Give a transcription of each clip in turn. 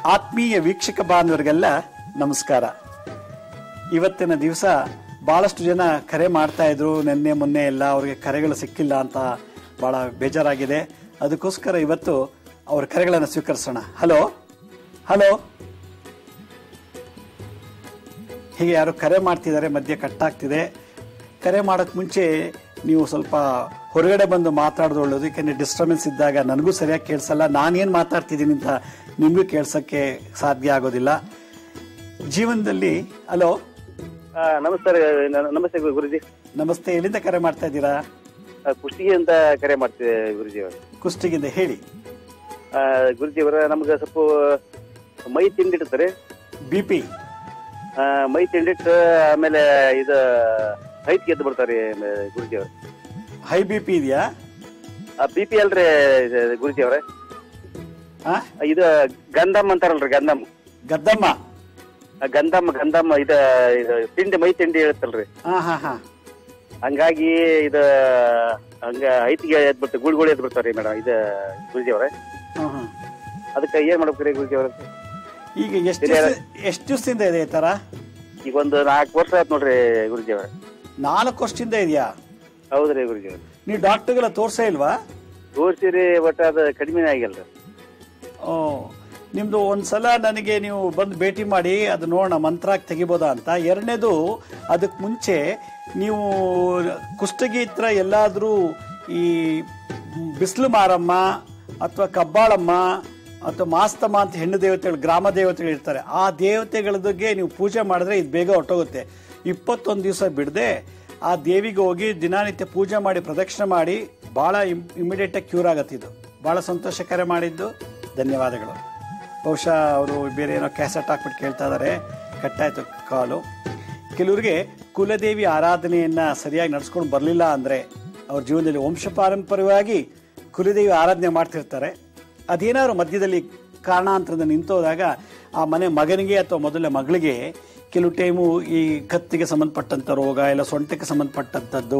ಆತ್ಮೀಯ ವೀಕ್ಷಕ ಬಾಂಧವರಿಗೆಲ್ಲ ನಮಸ್ಕಾರ ಇವತ್ತಿನ ದಿವಸ ಬಹಳಷ್ಟು ಜನ ಕರೆ ಮಾಡ್ತಾ ಇದ್ರು ನಿನ್ನೆ ಮೊನ್ನೆ ಎಲ್ಲ ಅವ್ರಿಗೆ ಕರೆಗಳು ಸಿಕ್ಕಿಲ್ಲ ಅಂತ ಬಹಳ ಬೇಜಾರಾಗಿದೆ ಅದಕ್ಕೋಸ್ಕರ ಇವತ್ತು ಅವ್ರ ಕರೆಗಳನ್ನು ಸ್ವೀಕರಿಸೋಣ ಹಲೋ ಹಲೋ ಹೀಗೆ ಯಾರು ಕರೆ ಮಾಡ್ತಿದ್ದಾರೆ ಮಧ್ಯೆ ಕಟ್ಟಾಗ್ತಿದೆ ಕರೆ ಮಾಡೋಕ್ಕೆ ಮುಂಚೆ ನೀವು ಸ್ವಲ್ಪ ಹೊರಗಡೆ ಬಂದು ಮಾತಾಡೋದು ಒಳ್ಳೇದು ಯಾಕೆಂದರೆ ಡಿಸ್ಟರ್ಬೆನ್ಸ್ ಇದ್ದಾಗ ನನಗೂ ಸರಿಯಾಗಿ ಕೇಳಿಸಲ್ಲ ನಾನೇನು ಮಾತಾಡ್ತಿದ್ದೀನಿ ಅಂತ ನಿಮಗೂ ಕೇಳ್ಸೋಕ್ಕೆ ಸಾಧ್ಯ ಆಗೋದಿಲ್ಲ ಜೀವನದಲ್ಲಿ ಹಲೋ ಆ, ನಮಸ್ಕಾರ ನ- ನಮಸ್ತೆ ಗು- ಗುರುಜಿ ನಮಸ್ತೆ ಎಲ್ಲಿಂದ ಕರೆ ಮಾಡ್ತಾ ಇದ್ದೀರಾ ಆ, ಕುಷ್ಟಗಿ ಅಂತ ಕರೆ ಮಾಡ್ತಿದ್ದೆ ಗುರುಜಿ ಅವರು ಕುಷ್ಟಗಿಂದ ಹೇಳಿ ಆ, ಗುರುಜಿ ಅವರ ನಮ್ಗೆ ಸ್ವಲ್ಪ ಮೈ ತಿಂಡಿಡ್ತಾರೆ ಬಿ ಪಿ ಆ, ಮೈ ತಿಂಡಿಟ್ಟು ಆಮೇಲೆ ಇದು ಹೈಟ್ ಗೆದ್ದು ಬಿಡ್ತಾರೆ ಮ- ಗುರುಜಿ ಅವರು ಹೈ ಬಿ ಪಿ ಇದೆಯಾ ಬಿ ಪಿ ಅಲ್ರಿ ಇದು ಗುರುಜಿ ಅವರೇ ಆ? ಇದು ಗಂಧಮ್ ಅಂತಾರಲ್ರಿ ಗಂಧಮ್ ಗದ್ದಮ್ಮ ಆ, ಗಂಧಮ್ ಗಂಧಮ್ ಇದು ಇದು ತಿಂಡಿ ಮೈ ತಿಂಡಿ ಇರುತ್ತಲ್ರಿ ಹಾ ಹಾ ಹಾ ಹಂಗಾಗಿ ಇದು ಹಂಗ ಹೈಟ್ಗೆ ಎದ್ ಬಿಡ್ತಾರೆ ಗುಳ್ಗುಳಿ ಎದ್ ಬಿಡ್ತಾರೆ ಮೇಡಮ್ ಇದು ಗುರುಜಿ ಅವರೇ ಹ್ಮ್ ಹ್ಮ್ ಅದಕ್ಕೆ ಏನ್ ಮಾಡ್ಬೇಕ್ರಿ ಗುರುಜಿ ಅವರೇ ಈಗ ಎಷ್ಟು ದಿವ್ಸ- ಎಷ್ಟು ದಿವಸದಿಂದ ಇದೆ ಈ ಥರ ಈಗ ಒಂದು ನಾಲ್ಕು ವರ್ಷ ಆಯ್ತು ನೋಡ್ರಿ ಗುರುಜಿ ಅವ್ರೆ ನಾಲ್ಕು ವರ್ಷದಿಂದ ಇದೆಯಾ ಹೌದ್ರಿ ಗುರುಜಿ ಅವ್ರೆ ನೀವು ಡಾಕ್ಟರ್ಗೆಲ್ಲ ತೋರ್ಸೇ ಇಲ್ವಾ ತೋರ್ಸಿರಿ ಬಟ್ ಅದು ಕಡಿಮೆ ಆಗಿಲ್ರಿ ಓ ನಿಮ್ದು ಒಂದ್ಸಲ ನನಗೆ ನೀವು ಬಂದು ಭೇಟಿ ಮಾಡಿ ಅದು ನೋಡೋಣ ಮಂತ್ರ ತೆಗಿಬೋದಾ ಅಂತ ಎರಡನೇದು ಅದಕ್ಕೆ ಮುಂಚೆ ನೀವು ಕುಷ್ಟಗಿ ಹತ್ರ ಎಲ್ಲಾದರೂ ಈ ಬಿಸಿಲು ಮಾರಮ್ಮ ಅಥವಾ ಕಬ್ಬಾಳಮ್ಮ ಅಥವಾ ಮಾಸ್ತಮ್ಮ ಅಂತ ಹೆಣ್ಣು ದೇವತೆಗಳು ಗ್ರಾಮ ದೇವತೆಗಳು ಇರ್ತಾರೆ ಆ ದೇವತೆಗಳದಾಗೆ ನೀವು ಪೂಜೆ ಮಾಡಿದ್ರೆ ಇದು ಬೇಗ ಹೊಟ್ಟೋಗುತ್ತೆ ಇಪ್ಪತ್ತೊಂದು ದಿವಸ ಬಿಡದೆ ಆ ದೇವಿಗೆ ಹೋಗಿ ದಿನನಿತ್ಯ ಪೂಜೆ ಮಾಡಿ ಪ್ರದಕ್ಷಿಣೆ ಮಾಡಿ ಭಾಳ ಇಮಿಡಿಯೇಟಾಗಿ ಕ್ಯೂರ್ ಆಗತ್ತೆ ಇದು ಭಾಳ ಸಂತೋಷ ಕರೆ ಮಾಡಿದ್ದು ಧನ್ಯವಾದಗಳು ಬಹುಶಃ ಅವರು ಬೇರೆ ಏನೋ ಕ್ಯಾಸೆಟ್ ಹಾಕ್ಬಿಟ್ಟು ಕೇಳ್ತಾ ಇದ್ದಾರೆ ಕಟ್ಟಾಯ್ತು ಕಾಲು ಕೆಲವರಿಗೆ ಕುಲದೇವಿ ಆರಾಧನೆಯನ್ನ ಸರಿಯಾಗಿ ನಡ್ಸ್ಕೊಂಡು ಬರಲಿಲ್ಲ ಅಂದರೆ ಅವ್ರ ಜೀವನದಲ್ಲಿ ವಂಶ ಪಾರಂಪರ್ಯವಾಗಿ ಕುಲದೇವಿ ಆರಾಧನೆ ಮಾಡ್ತಿರ್ತಾರೆ ಅದೇನಾದ್ರು ಮಧ್ಯದಲ್ಲಿ ಕಾರಣಾಂತರದಿಂದ ನಿಂತೋದಾಗ ಆ ಮನೆ ಮಗನಿಗೆ ಅಥವಾ ಮೊದಲ ಮಗಳಿಗೆ ಕೆಲವು ಟೈಮು ಈ ಕತ್ತಿಗೆ ಸಂಬಂಧಪಟ್ಟಂಥ ರೋಗ ಇಲ್ಲ ಸೊಂಟಕ್ಕೆ ಸಂಬಂಧಪಟ್ಟಂಥದ್ದು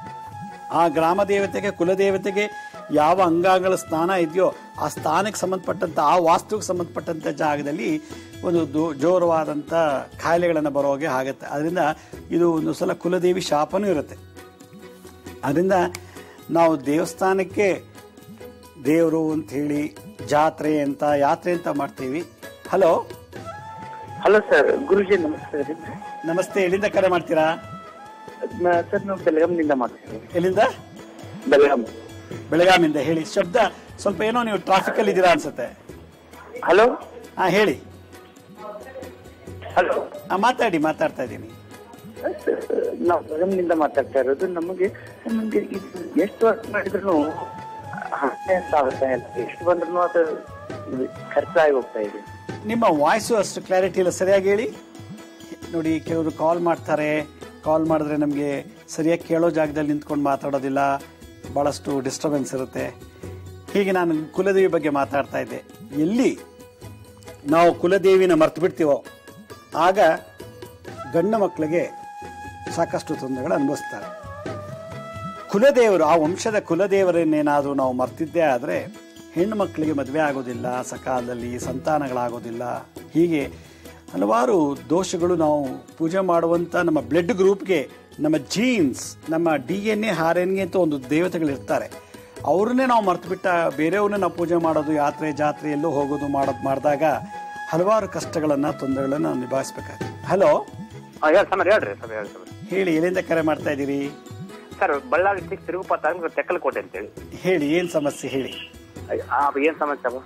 ಆ ಗ್ರಾಮ ದೇವತೆಗೆ ಕುಲದೇವತೆಗೆ ಯಾವ ಅಂಗಾಂಗಗಳ ಸ್ಥಾನ ಇದೆಯೋ ಆ ಸ್ಥಾನಕ್ಕೆ ಸಂಬಂಧಪಟ್ಟಂತ ಆ ವಾಸ್ತುಗೆ ಸಂಬಂಧಪಟ್ಟಂತ ಜಾಗದಲ್ಲಿ ಒಂದು ದೋ- ಜೋರವಾದಂಥ ಕಾಯಿಲೆಗಳನ್ನು ಬರೋಗೆ ಆಗುತ್ತೆ ಅದರಿಂದ ಇದು ಒಂದು ಸಲ ಕುಲದೇವಿ ಶಾಪನೂ ಇರುತ್ತೆ ಅದರಿಂದ ನಾವು ದೇವಸ್ಥಾನಕ್ಕೆ ದೇವರು ಅಂತ ಹೇಳಿ ಜಾತ್ರೆ ಅಂತ ಯಾತ್ರೆ ಅಂತ ಮಾಡ್ತೀವಿ ಹಲೋ ಹಲೋ ಸರ್ ಗುರುಜಿ ನಮಸ್ಕಾರ ರೀ ನಮಸ್ತೆ ಎಲ್ಲಿಂದ ಕರೆ ಮಾಡ್ತೀರಾ ಸರ್ ನಾವು ಬೆಳಗಾಂನಿಂದ ಮಾಡ್ತೀವಿ ಎಲ್ಲಿಂದ ಬೆಳಗಾಂ ಬೆಳಗಾಮಿಂದ ಹೇಳಿ ಶಬ್ದ ಸ್ವಲ್ಪ ಏನೋ ನೀವು ಟ್ರಾಫಿಕಲ್ಲಿ ಇದ್ದೀರಾ ಅನ್ಸುತ್ತೆ ಹಲೋ ಹಾ ಹೇಳಿ ಹಲೋ ಆ, ಮಾತಾಡಿ ಮಾತಾಡ್ತಾ ಇದ್ದೀನಿ ನಾವು ಬೆಳಗಾಂನಿಂದ ಮಾತಾಡ್ತಾ ಇರೋದು ನಮಗೆ ನಮಗೆ ಇದು ಎಷ್ಟು ವರ್ಷ ಮಾಡಿದ್ರು ಹಣೆ ಅಂತ ಆಗ್ತಾ ಇಲ್ಲ ಎಷ್ಟು ಬಂದ್ರು ಅದು ಖರ್ಚಾಗಿ ಹೋಗ್ತಾ ಇದೆ ನಿಮ್ಮ ವಾಯ್ಸು ಅಷ್ಟು ಕ್ಲಾರಿಟಿ ಇಲ್ಲ ಸರಿಯಾಗಿ ಹೇಳಿ ನೋಡಿ ಕೆಲವರು ಕಾಲ್ ಮಾಡ್ತಾರೆ ಕಾಲ್ ಮಾಡಿದ್ರೆ ನಮಗೆ ಸರಿಯಾಗಿ ಕೇಳೋ ಜಾಗದಲ್ಲಿ ನಿಂತ್ಕೊಂಡು ಮಾತಾಡೋದಿಲ್ಲ ಭಾಳಷ್ಟು ಡಿಸ್ಟರ್ಬೆನ್ಸ್ ಇರುತ್ತೆ ಹೀಗೆ ನಾನು ಕುಲದೇವಿ ಬಗ್ಗೆ ಮಾತಾಡ್ತಾ ಇದ್ದೆ ಎಲ್ಲಿ ನಾವು ಕುಲದೇವಿನ ಮರ್ತು ಬಿಡ್ತೀವೋ ಆಗ ಗಂಡು ಮಕ್ಕಳಿಗೆ ಸಾಕಷ್ಟು ತೊಂದರೆಗಳು ಅನುಭವಿಸ್ತಾರೆ ಕುಲದೇವರು ಆ ವಂಶದ ಕುಲದೇವರನ್ನೇನಾದರೂ ನಾವು ಮರ್ತಿದ್ದೇ ಆದರೆ ಹೆಣ್ಣು ಮಕ್ಕಳಿಗೆ ಮದುವೆ ಆಗೋದಿಲ್ಲ ಸಕಾಲದಲ್ಲಿ ಸಂತಾನಗಳಾಗೋದಿಲ್ಲ ಹೀಗೆ ಹಲವಾರು ದೋಷಗಳು ನಾವು ಪೂಜೆ ಮಾಡುವಂಥ ನಮ್ಮ ಬ್ಲಡ್ ಗ್ರೂಪ್ಗೆ ನಮ್ಮ ಜೀನ್ಸ್ ನಮ್ಮ ಡಿ ಎನ್ ಎ ಆರ್ ಎನ್ಗೆ ಅಂತ ಒಂದು ದೇವತೆಗಳಿರ್ತಾರೆ ಅವ್ರನ್ನೇ ನಾವು ಮರ್ತು ಬೇರೆಯವ್ರನ್ನೇ ನಾವು ಪೂಜೆ ಮಾಡೋದು ಯಾತ್ರೆ ಜಾತ್ರೆ ಎಲ್ಲೋ ಹೋಗೋದು ಮಾಡೋದು ಮಾಡಿದಾಗ ಹಲವಾರು ಕಷ್ಟಗಳನ್ನು ತೊಂದರೆಗಳನ್ನು ನಾವು ನಿಭಾಯಿಸ್ಬೇಕಾಗ್ತದೆ ಹಲೋ ಹೇಳಿ ಸರ್ ಹೇಳ್ರಿ ಸರ್ ಹೇಳಿ ಸರ್ ಹೇಳಿ ಎಲ್ಲಿಂದ ಕರೆ ಮಾಡ್ತಾ ಇದ್ದೀರಿ ಸರ್ ಬಳ್ಳಾರಿ ಡಿಸ್ಟಿಕ್ ತಿರುಗುಪತ್ತ ಅಂದ್ರೆ ತೆಕ್ಕಲಕೋಟೆ ಅಂತೇಳಿ ಹೇಳಿ ಏನು ಸಮಸ್ಯೆ ಹೇಳಿ ಆ, ಏನ್ ಸಮಸ್ಯೆ ಅವ?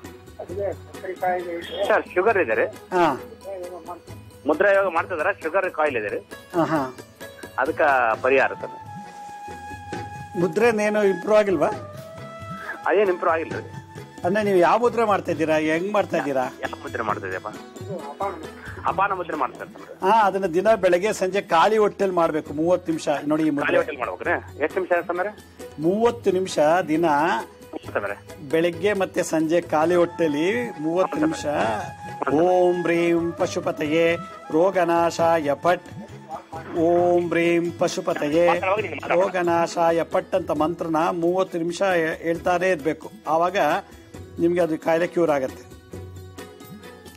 ಸರ್ ಶುಗರ್ ಇದೆ ರೀ ಹಾಂ ಮುದ್ರಾ ಯೋಗ ಮಾಡ್ತಿದಾರ ಶುಗರ್ ಕಾಯಿಲೆ ಇದೆ ರೀ ಹಾಂ ಹಾಂ ಅದಕ್ಕ ಪರಿಹಾರ ಸರ್ ಮುದ್ರೆನೇನು ಇಂಪ್ರೂವ್ ಆಗಿಲ್ವಾ ಅದೇನ್ ಇಂಪ್ರೂವ್ ಆಗಿಲ್ಲ ರೀ ಅಂದ್ರೆ ನೀವು ಯಾವ ಮುದ್ರೆ ಮಾಡ್ತಾ ಇದ್ದೀರಾ ಹೆಂಗ್ ಮಾಡ್ತಾ ಇದ್ದೀರಾ ಯಾವ ಮುದ್ರೆ ಮಾಡ್ತಿದ್ಯಪ್ಪ ಅಪಾನ ಮುದ್ರೆ ಮಾಡ್ತಾರೆ ಸರ್ ಹಾ ಅದನ್ನ ದಿನ ಬೆಳಗ್ಗೆ ಸಂಜೆ ಖಾಲಿ ಹೊಟ್ಟೆಲ್ ಮಾಡ್ಬೇಕು ಮೂವತ್ತು ನಿಮಿಷ ನೋಡಿ ಈ ಖಾಲಿ ಮುದ್ರೆ ಹೋಟೆಲ್ ಮಾಡ್ಬೇಕ್ರಿ ಎಷ್ಟು ನಿಮಿಷ ಸಮಯ ಮೂವತ್ತು ನಿಮಿಷ ದಿನ ಸಮಯ ಬೆಳಗ್ಗೆ ಮತ್ತೆ ಸಂಜೆ ಖಾಲಿ ಹೊಟ್ಟೆಲಿ ಮೂವತ್ತು ನಿಮಿಷ ಓಂ ಬ್ರೀಂ ಪಶುಪತಯೇ ರೋಗನಾಶಾಯ ಪಟ್ ಓಂ ಬ್ರೀಂ ಪಶುಪತಯೇ ರೋಗನಾಶಾಯ ಪಟ್ ಅಂತ ಮಂತ್ರನ ಮೂವತ್ತು ನಿಮಿಷ ಹೇಳ್ತಾನೆ ಇರಬೇಕು ಆವಾಗ ನಿಮ್ಗೆ ಅದು ಕಾಯಿಲೆ ಕ್ಯೂರ್ ಆಗತ್ತೆ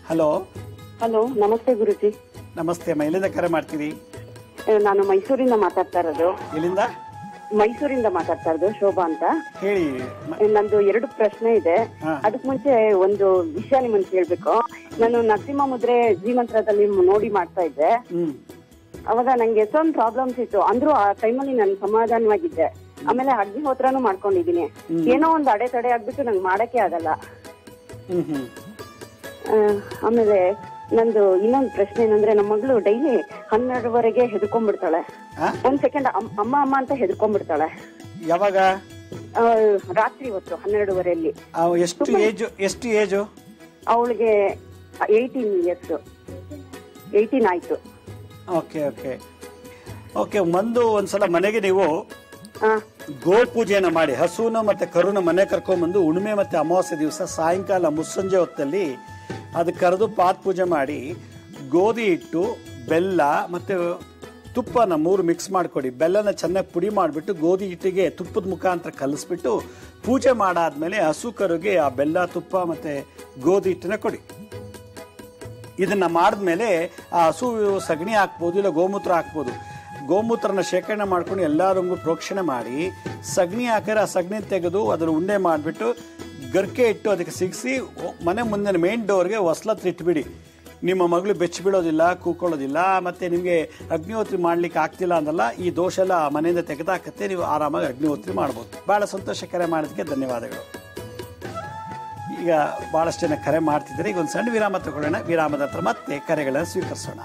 ಹಲೋ ಹಲೋ ನಮಸ್ತೆ ಗುರುಜಿ ನಮಸ್ತೆ ಅಮ್ಮ ಎಲ್ಲಿಂದ ಕರೆ ಮಾಡ್ತೀರಿ ಏ, ನಾನು ಮೈಸೂರಿಂದ ಮಾತಾಡ್ತಾ ಇರೋದು ಎಲ್ಲಿಂದ ಮೈಸೂರಿಂದ ಮಾತಾಡ್ತಾ ಇರೋದು ಶೋಭಾ ಅಂತ ಹೇಳಿ ಮ- ಏ, ನಂದು ಎರಡು ಪ್ರಶ್ನೆ ಇದೆ ಹಾ. ಅದಕ್ ಮುಂಚೆ ಒಂದು ವಿಷಯ ನಿಮ್ಮನ್ನ ಕೇಳ್ಬೇಕು ನಾನು ನರಸಿಂಹ ಮುದ್ರೆ ಜೀವಂತ್ರದಲ್ಲಿ ನೋಡಿ ಮಾಡ್ತಾ ಇದ್ದೆ ಹ್ಮ್ ಅವಾಗ ನಂಗೆ ಎಷ್ಟೊಂದು ಪ್ರಾಬ್ಲಮ್ಸ್ ಇತ್ತು ಅಂದ್ರೂ ಆ ಟೈಮಲ್ಲಿ ನಾನು ಸಮಾಧಾನವಾಗಿದ್ದೆ ಆಮೇಲೆ ಅಗ್ನಿಹೋತ್ರನೂ ಮಾಡ್ಕೊಂಡಿದೀನಿ ಏನೋ ಒಂದು ಅಡೆತಡೆ ಆಗ್ಬಿಟ್ಟು ನಂಗೆ ಮಾಡಕ್ಕೆ ಆಗಲ್ಲ ಹ್ಮ್ ಹ್ಮ್ ಆ, ಆಮೇಲೆ ನಂದು ಇನ್ನೊಂದು ಪ್ರಶ್ನೆ ಏನಂದ್ರೆ ನಮ್ಮ ಮಗಳು ಡೈಲಿ ಹನ್ನೆರಡುವರೆಗೆ ಹೆದರ್ಕೊಂಡ್ಬಿಡ್ತಾಳೆ ಆ? ಒಂದ್ ಸೆಕೆಂಡ್ ಅಮ್ಮ ಅಮ್ಮ ಅಂತ ಹೆದರ್ಕೊಂಡ್ಬಿಡ್ತಾಳೆ ಯಾವಾಗ ಆ, ರಾತ್ರಿ ಹೊತ್ತು ಹನ್ನೆರಡುವರೆಯಲ್ಲಿ ಆ, ಎಷ್ಟು ಏಜು ಎಷ್ಟು ಏಜು ಅವಳಿಗೆ ಏಯ್ಟೀನ್ ಇಯರ್ಸ್ ಏಯ್ಟೀನ್ ಆಯ್ತು ಓಕೆ ಓಕೆ ಓಕೆ ಒಂದು ಒಂದ್ಸಲ ಮನೆಗೆ ನೀವು ಆ, ಗೋ ಪೂಜೆಯನ್ನ ಮಾಡಿ ಹಸುನ ಮತ್ತೆ ಕರುನ ಮನೆ ಕರ್ಕೊಂಡ್ಬಂದು ಉಣ್ಮೆ ಮತ್ತೆ ಅಮಾವಾಸ್ಯೆ ದಿವಸ ಸಾಯಂಕಾಲ ಮುಸ್ಸಂಜೆ ಹೊತ್ತಲ್ಲಿ ಅದಕ್ಕೆ ಕರೆದು ಪಾತ್ ಪೂಜೆ ಮಾಡಿ ಗೋಧಿ ಹಿಟ್ಟು ಬೆಲ್ಲ ಮತ್ತೆ ತುಪ್ಪನ ಮೂರು ಮಿಕ್ಸ್ ಮಾಡಿಕೊಡಿ ಬೆಲ್ಲನ ಚೆನ್ನಾಗಿ ಪುಡಿ ಮಾಡಿಬಿಟ್ಟು ಗೋಧಿ ಹಿಟ್ಟಿಗೆ ತುಪ್ಪದ ಮುಖಾಂತರ ಕಲಿಸ್ಬಿಟ್ಟು ಪೂಜೆ ಮಾಡಾದ್ಮೇಲೆ ಹಸು ಕರುಗೆ ಆ ಬೆಲ್ಲ ತುಪ್ಪ ಮತ್ತೆ ಗೋಧಿ ಹಿಟ್ಟನ್ನ ಕೊಡಿ ಇದನ್ನ ಮಾಡಿದ್ಮೇಲೆ ಆ ಹಸು ಸಗಣಿ ಹಾಕ್ಬೋದು ಇಲ್ಲ ಗೋಮೂತ್ರ ಹಾಕ್ಬೋದು ಗೋಮೂತ್ರನ ಶೇಖರಣೆ ಮಾಡ್ಕೊಂಡು ಎಲ್ಲಾರಂಗು ಪ್ರೋಕ್ಷಣೆ ಮಾಡಿ ಸಗಣಿ ಹಾಕಿದ್ರೆ ಆ ಸಗಣಿ ತೆಗೆದು ಅದರ ಉಂಡೆ ಮಾಡಿಬಿಟ್ಟು ಗರ್ಕೆ ಇಟ್ಟು ಅದಕ್ಕೆ ಸಿಗಿಸಿ ಮನೆ ಮುಂದಿನ ಮೇನ್ ಡೋರ್ಗೆ ಹೊಸ್ಲತ್ರ ಇಟ್ಬಿಡಿ ನಿಮ್ಮ ಮಗಳು ಬೆಚ್ಚಿ ಬೀಳೋದಿಲ್ಲ ಕೂಕೊಳ್ಳೋದಿಲ್ಲ ಮತ್ತೆ ನಿಮಗೆ ಅಗ್ನಿಹೋತ್ರಿ ಮಾಡ್ಲಿಕ್ಕೆ ಆಗ್ತಿಲ್ಲ ಅಂದಲ್ಲ ಈ ದೋಷ ಎಲ್ಲ ಆ ಮನೆಯಿಂದ ತೆಗೆದಾಕತ್ತೆ ನೀವು ಆರಾಮಾಗಿ ಅಗ್ನಿಹೋತ್ರಿ ಮಾಡ್ಬೋದು ಬಹಳ ಸಂತೋಷ ಕರೆ ಮಾಡೋದಕ್ಕೆ ಧನ್ಯವಾದಗಳು ಈಗ ಬಹಳಷ್ಟು ಜನ ಕರೆ ಮಾಡ್ತಿದ್ದಾರೆ ಈಗ ಒಂದು ಸಣ್ಣ ವಿರಾಮ ತಗೊಳ್ಳೋಣ ವಿರಾಮದ ಹತ್ರ ಮತ್ತೆ ಕರೆಗಳನ್ನು ಸ್ವೀಕರಿಸೋಣ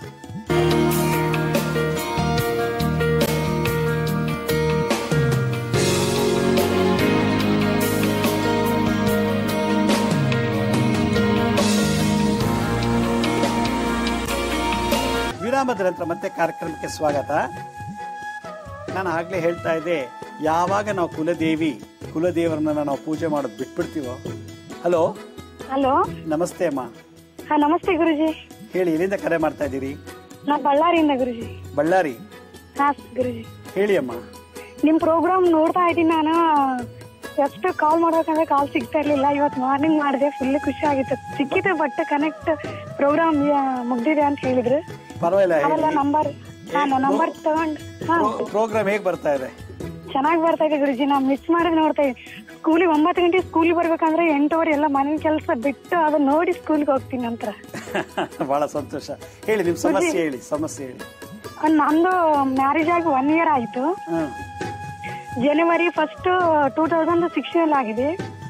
ವಿರಾಮದ ನಂತರ ಮತ್ತೆ ಕಾರ್ಯಕ್ರಮಕ್ಕೆ ಸ್ವಾಗತ ನಾನು ಆಗ್ಲೇ ಹೇಳ್ತಾ ಇದ್ದೆ ಯಾವಾಗ ನಾವು ಕುಲದೇವಿ ಕುಲದೇವರನ್ನ ನಾವು ಪೂಜೆ ಮಾಡೋದು ಬಿಟ್ಬಿಡ್ತೀವೋ ಹಲೋ ಹಲೋ ನಮಸ್ತೆ ಅಮ್ಮ ಹಾ ನಮಸ್ತೆ ಗುರುಜಿ ಹೇಳಿ ಎಲ್ಲಿಂದ ಕರೆ ಮಾಡ್ತಾ ಇದ್ದೀರಿ ನಾ ಬಳ್ಳಾರಿಯಿಂದ ಗುರುಜಿ ಬಳ್ಳಾರಿ ಹಾ ಗುರುಜಿ ಹೇಳಿ ಅಮ್ಮ ನಿಮ್ ಪ್ರೋಗ್ರಾಮ್ ನೋಡ್ತಾ ಇದ್ದೀನಿ ನಾನು ಎಷ್ಟು ಕಾಲ್ ಮಾಡ್ಬೇಕಂದ್ರೆ ಕಾಲ್ ಸಿಗ್ತಾ ಇರ್ಲಿಲ್ಲ ಇವತ್ತು ಮಾರ್ನಿಂಗ್ ಮಾಡಿದೆ ಫುಲ್ ಖುಷಿ ಆಗಿತ್ತು ಸಿಕ್ಕಿದೆ ಬಟ್ ಕನೆಕ್ಟ್ ಪ್ರೋಗ್ರಾಮ್ ಮುಗ್ದಿದೆ ಅಂತ ಹೇಳಿದ್ರು ಪರವಾಗಿಲ್ಲ ಅವೆಲ್ಲ ಹೇಳಿ ನಂಬರ್ ಹಾ ನಾ ನಂಬರ್ ತಗೊಂಡ್ ಹಾ ಪ್ರೋಗ್ರಾಮ್ ಹೇಗ್ ಬರ್ತಾ ಇದೆ ಚೆನ್ನಾಗಿ ಬರ್ತಾ ಇದೆ ಗುರುಜಿ ನಾ ಮಿಸ್ ಮಾಡಿದ್ ನೋಡ್ತಾ ಇದ್ದೀನಿ ಸ್ಕೂಲಿಗೆ ಒಂಬತ್ತು ಗಂಟೆ ಸ್ಕೂಲಿಗೆ ಬರ್ಬೇಕಂದ್ರೆ ಎಂಟೂವರೆ ಎಲ್ಲ ಮನೆ ಕೆಲಸ ಬಿಟ್ಟು ಅದನ್ನ ನೋಡಿ ಸ್ಕೂಲ್ಗೆ ಹೋಗ್ತೀನಿ ನಂತರ ಬಹಳ ಸಂತೋಷ ಹೇಳಿ ನಿಮ್ ಸಮಸ್ಯೆ ಹೇಳಿ ಸಮಸ್ಯೆ ಹೇಳಿ ಅಹ್, ನಂದು ಮ್ಯಾರೇಜ್ ಆಗಿ ಒನ್ ಇಯರ್ ಆಯ್ತು hmm January first two thousand sixteen ಆಗಿದೆ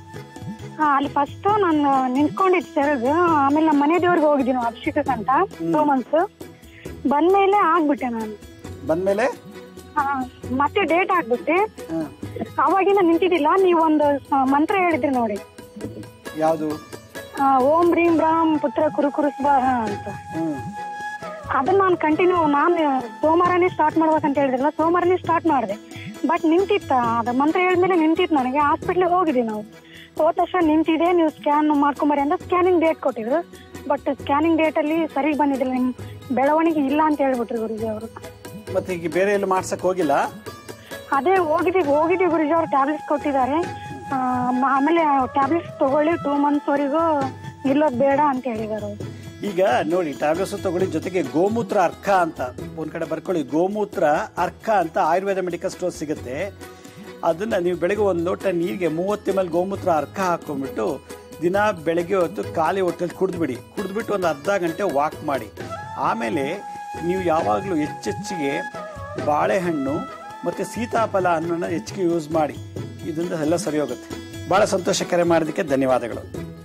ಹಾ, ಅಲ್ಲಿ ಫಸ್ಟ್ ನಾನು ನಿಂತ್ಕೊಂಡಿದ್ದು ಸೆರಗು ಆಮೇಲೆ ನಮ್ಮ ಮನೆ ದೇವ್ರಿಗೆ ಹೋಗಿದ್ದೀನಿ ನಾವು ಅಭಿಷೇಕಕ್ಕೆ ಅಂತ ಟೂ ಮಂತ್ಸ್ ಬಂದ್ಮೇಲೆ ಆಗ್ಬಿಟ್ಟೆ ನಾನು ಬಂದ್ಮೇಲೆ ಹಾ, ಮತ್ತೆ ಡೇಟ್ ಆಗ್ಬಿಟ್ಟೆ ಹ್ಮ್ ಅವಾಗಿನ ನಿಂತಿದ್ದಿಲ್ಲ ನೀವೊಂದು ಸ- ಮಂತ್ರ ಹೇಳಿದ್ರಿ ನೋಡಿ ಯಾವುದು ಆ, ಓಂ ರೀಂ ರಾಮ್ ಪುತ್ರ ಕುರು ಕುರು ಸ್ವಾಹ ಅಂತ ಹ್ಮ್ ಅದನ್ನ ನಾನು ಕಂಟಿನ್ಯೂ ನಾನು ಸೋಮವಾರನೇ ಸ್ಟಾರ್ಟ್ ಮಾಡ್ಬೇಕಂತ ಹೇಳಿದ್ರಲ್ಲ ಸೋಮವಾರನೇ ಸ್ಟಾರ್ಟ್ ಮಾಡಿದೆ ಬಟ್ ನಿಂತಿತ್ತ ಅದು ಮಂತ್ರ ಹೇಳಿದ್ಮೇಲೆ ನಿಂತಿತ್ತು ನನಗೆ ಹಾಸ್ಪಿಟ್ಲಿಗೆ ಹೋಗಿದ್ವಿ ನಾವು ಹೋದ ತಕ್ಷಣ ನಿಂತಿದೆ ನೀವು ಸ್ಕ್ಯಾನ್ ಮಾಡ್ಕೊಂಬರಿ ಅಂತ ಸ್ಕ್ಯಾನಿಂಗ್ ಡೇಟ್ ಕೊಟ್ಟಿದ್ರು ಬಟ್ ಸ್ಕ್ಯಾನಿಂಗ್ ಡೇಟಲ್ಲಿ ಸರಿ ಬಂದಿದ್ದಿಲ್ಲ ನಿಮ್ ಬೆಳವಣಿಗೆ ಇಲ್ಲ ಅಂತ ಹೇಳ್ಬಿಟ್ರು ಗುರುಜಿ ಅವರು ಮತ್ತೆ ಈಗ ಬೇರೆ ಎಲ್ಲ ಮಾಡ್ಸಕ್ ಹೋಗಿಲ್ಲ ಅದೇ ಹೋಗಿದ್ದೀವಿ ಹೋಗಿದ್ದೀವಿ ಗುರುಜಿ ಅವರು ಟ್ಯಾಬ್ಲೆಟ್ಸ್ ಕೊಟ್ಟಿದ್ದಾರೆ ಆ, ಮ- ಆಮೇಲೆ ಟ್ಯಾಬ್ಲೆಟ್ಸ್ ತಗೊಳ್ಳಿ ಟೂ ಮಂತ್ಸ್ ವರೆಗೂ ನಿಲ್ಲೋದು ಬೇಡ ಅಂತ ಹೇಳಿದ್ದಾರೆ ಅವ್ರು. ಈಗ ನೋಡಿ ಟ್ಯಾಬ್ಲೆಟ್ಸ್ ತಗೊಳ್ಳಿ ಜೊತೆಗೆ ಗೋಮೂತ್ರ ಅರ್ಕ ಅಂತ ಒಂದ್ ಕಡೆ ಬರ್ಕೊಳ್ಳಿ ಗೋಮೂತ್ರ ಅರ್ಕ ಅಂತ ಆಯುರ್ವೇದ ಮೆಡಿಕಲ್ ಸ್ಟೋರ್ ಸಿಗುತ್ತೆ ಅದನ್ನ ನೀವು ಬೆಳಗ್ಗೆ ಒಂದು ಲೋಟ ನೀರಿಗೆ ಮೂವತ್ತು ಎಮ್ ಎಲ್ ಗೋಮೂತ್ರ ಅರ್ಕ ಹಾಕೊಂಡ್ಬಿಟ್ಟು ದಿನ ಬೆಳಗ್ಗೆ ಹೊತ್ತು ಖಾಲಿ ಹೊಟ್ಟೆಲಿ ಕುಡಿದ್ಬಿಡಿ ಕುಡಿದ್ಬಿಟ್ಟು ಒಂದು ಅರ್ಧ ಗಂಟೆ ವಾಕ್ ಮಾಡಿ ಆಮೇಲೆ ನೀವು ಯಾವಾಗಲೂ ಹೆಚ್ಚೆಚ್ಚಿಗೆ ಬಾಳೆಹಣ್ಣು ಮತ್ತು ಸೀತಾಫಲ ಹಣ್ಣನ್ನು ಹೆಚ್ಚಿಗೆ ಯೂಸ್ ಮಾಡಿ ಇದರಿಂದ ಎಲ್ಲ ಸರಿ ಹೋಗುತ್ತೆ ಭಾಳ ಸಂತೋಷ ಕರೆ ಮಾಡೋದಕ್ಕೆ ಧನ್ಯವಾದಗಳು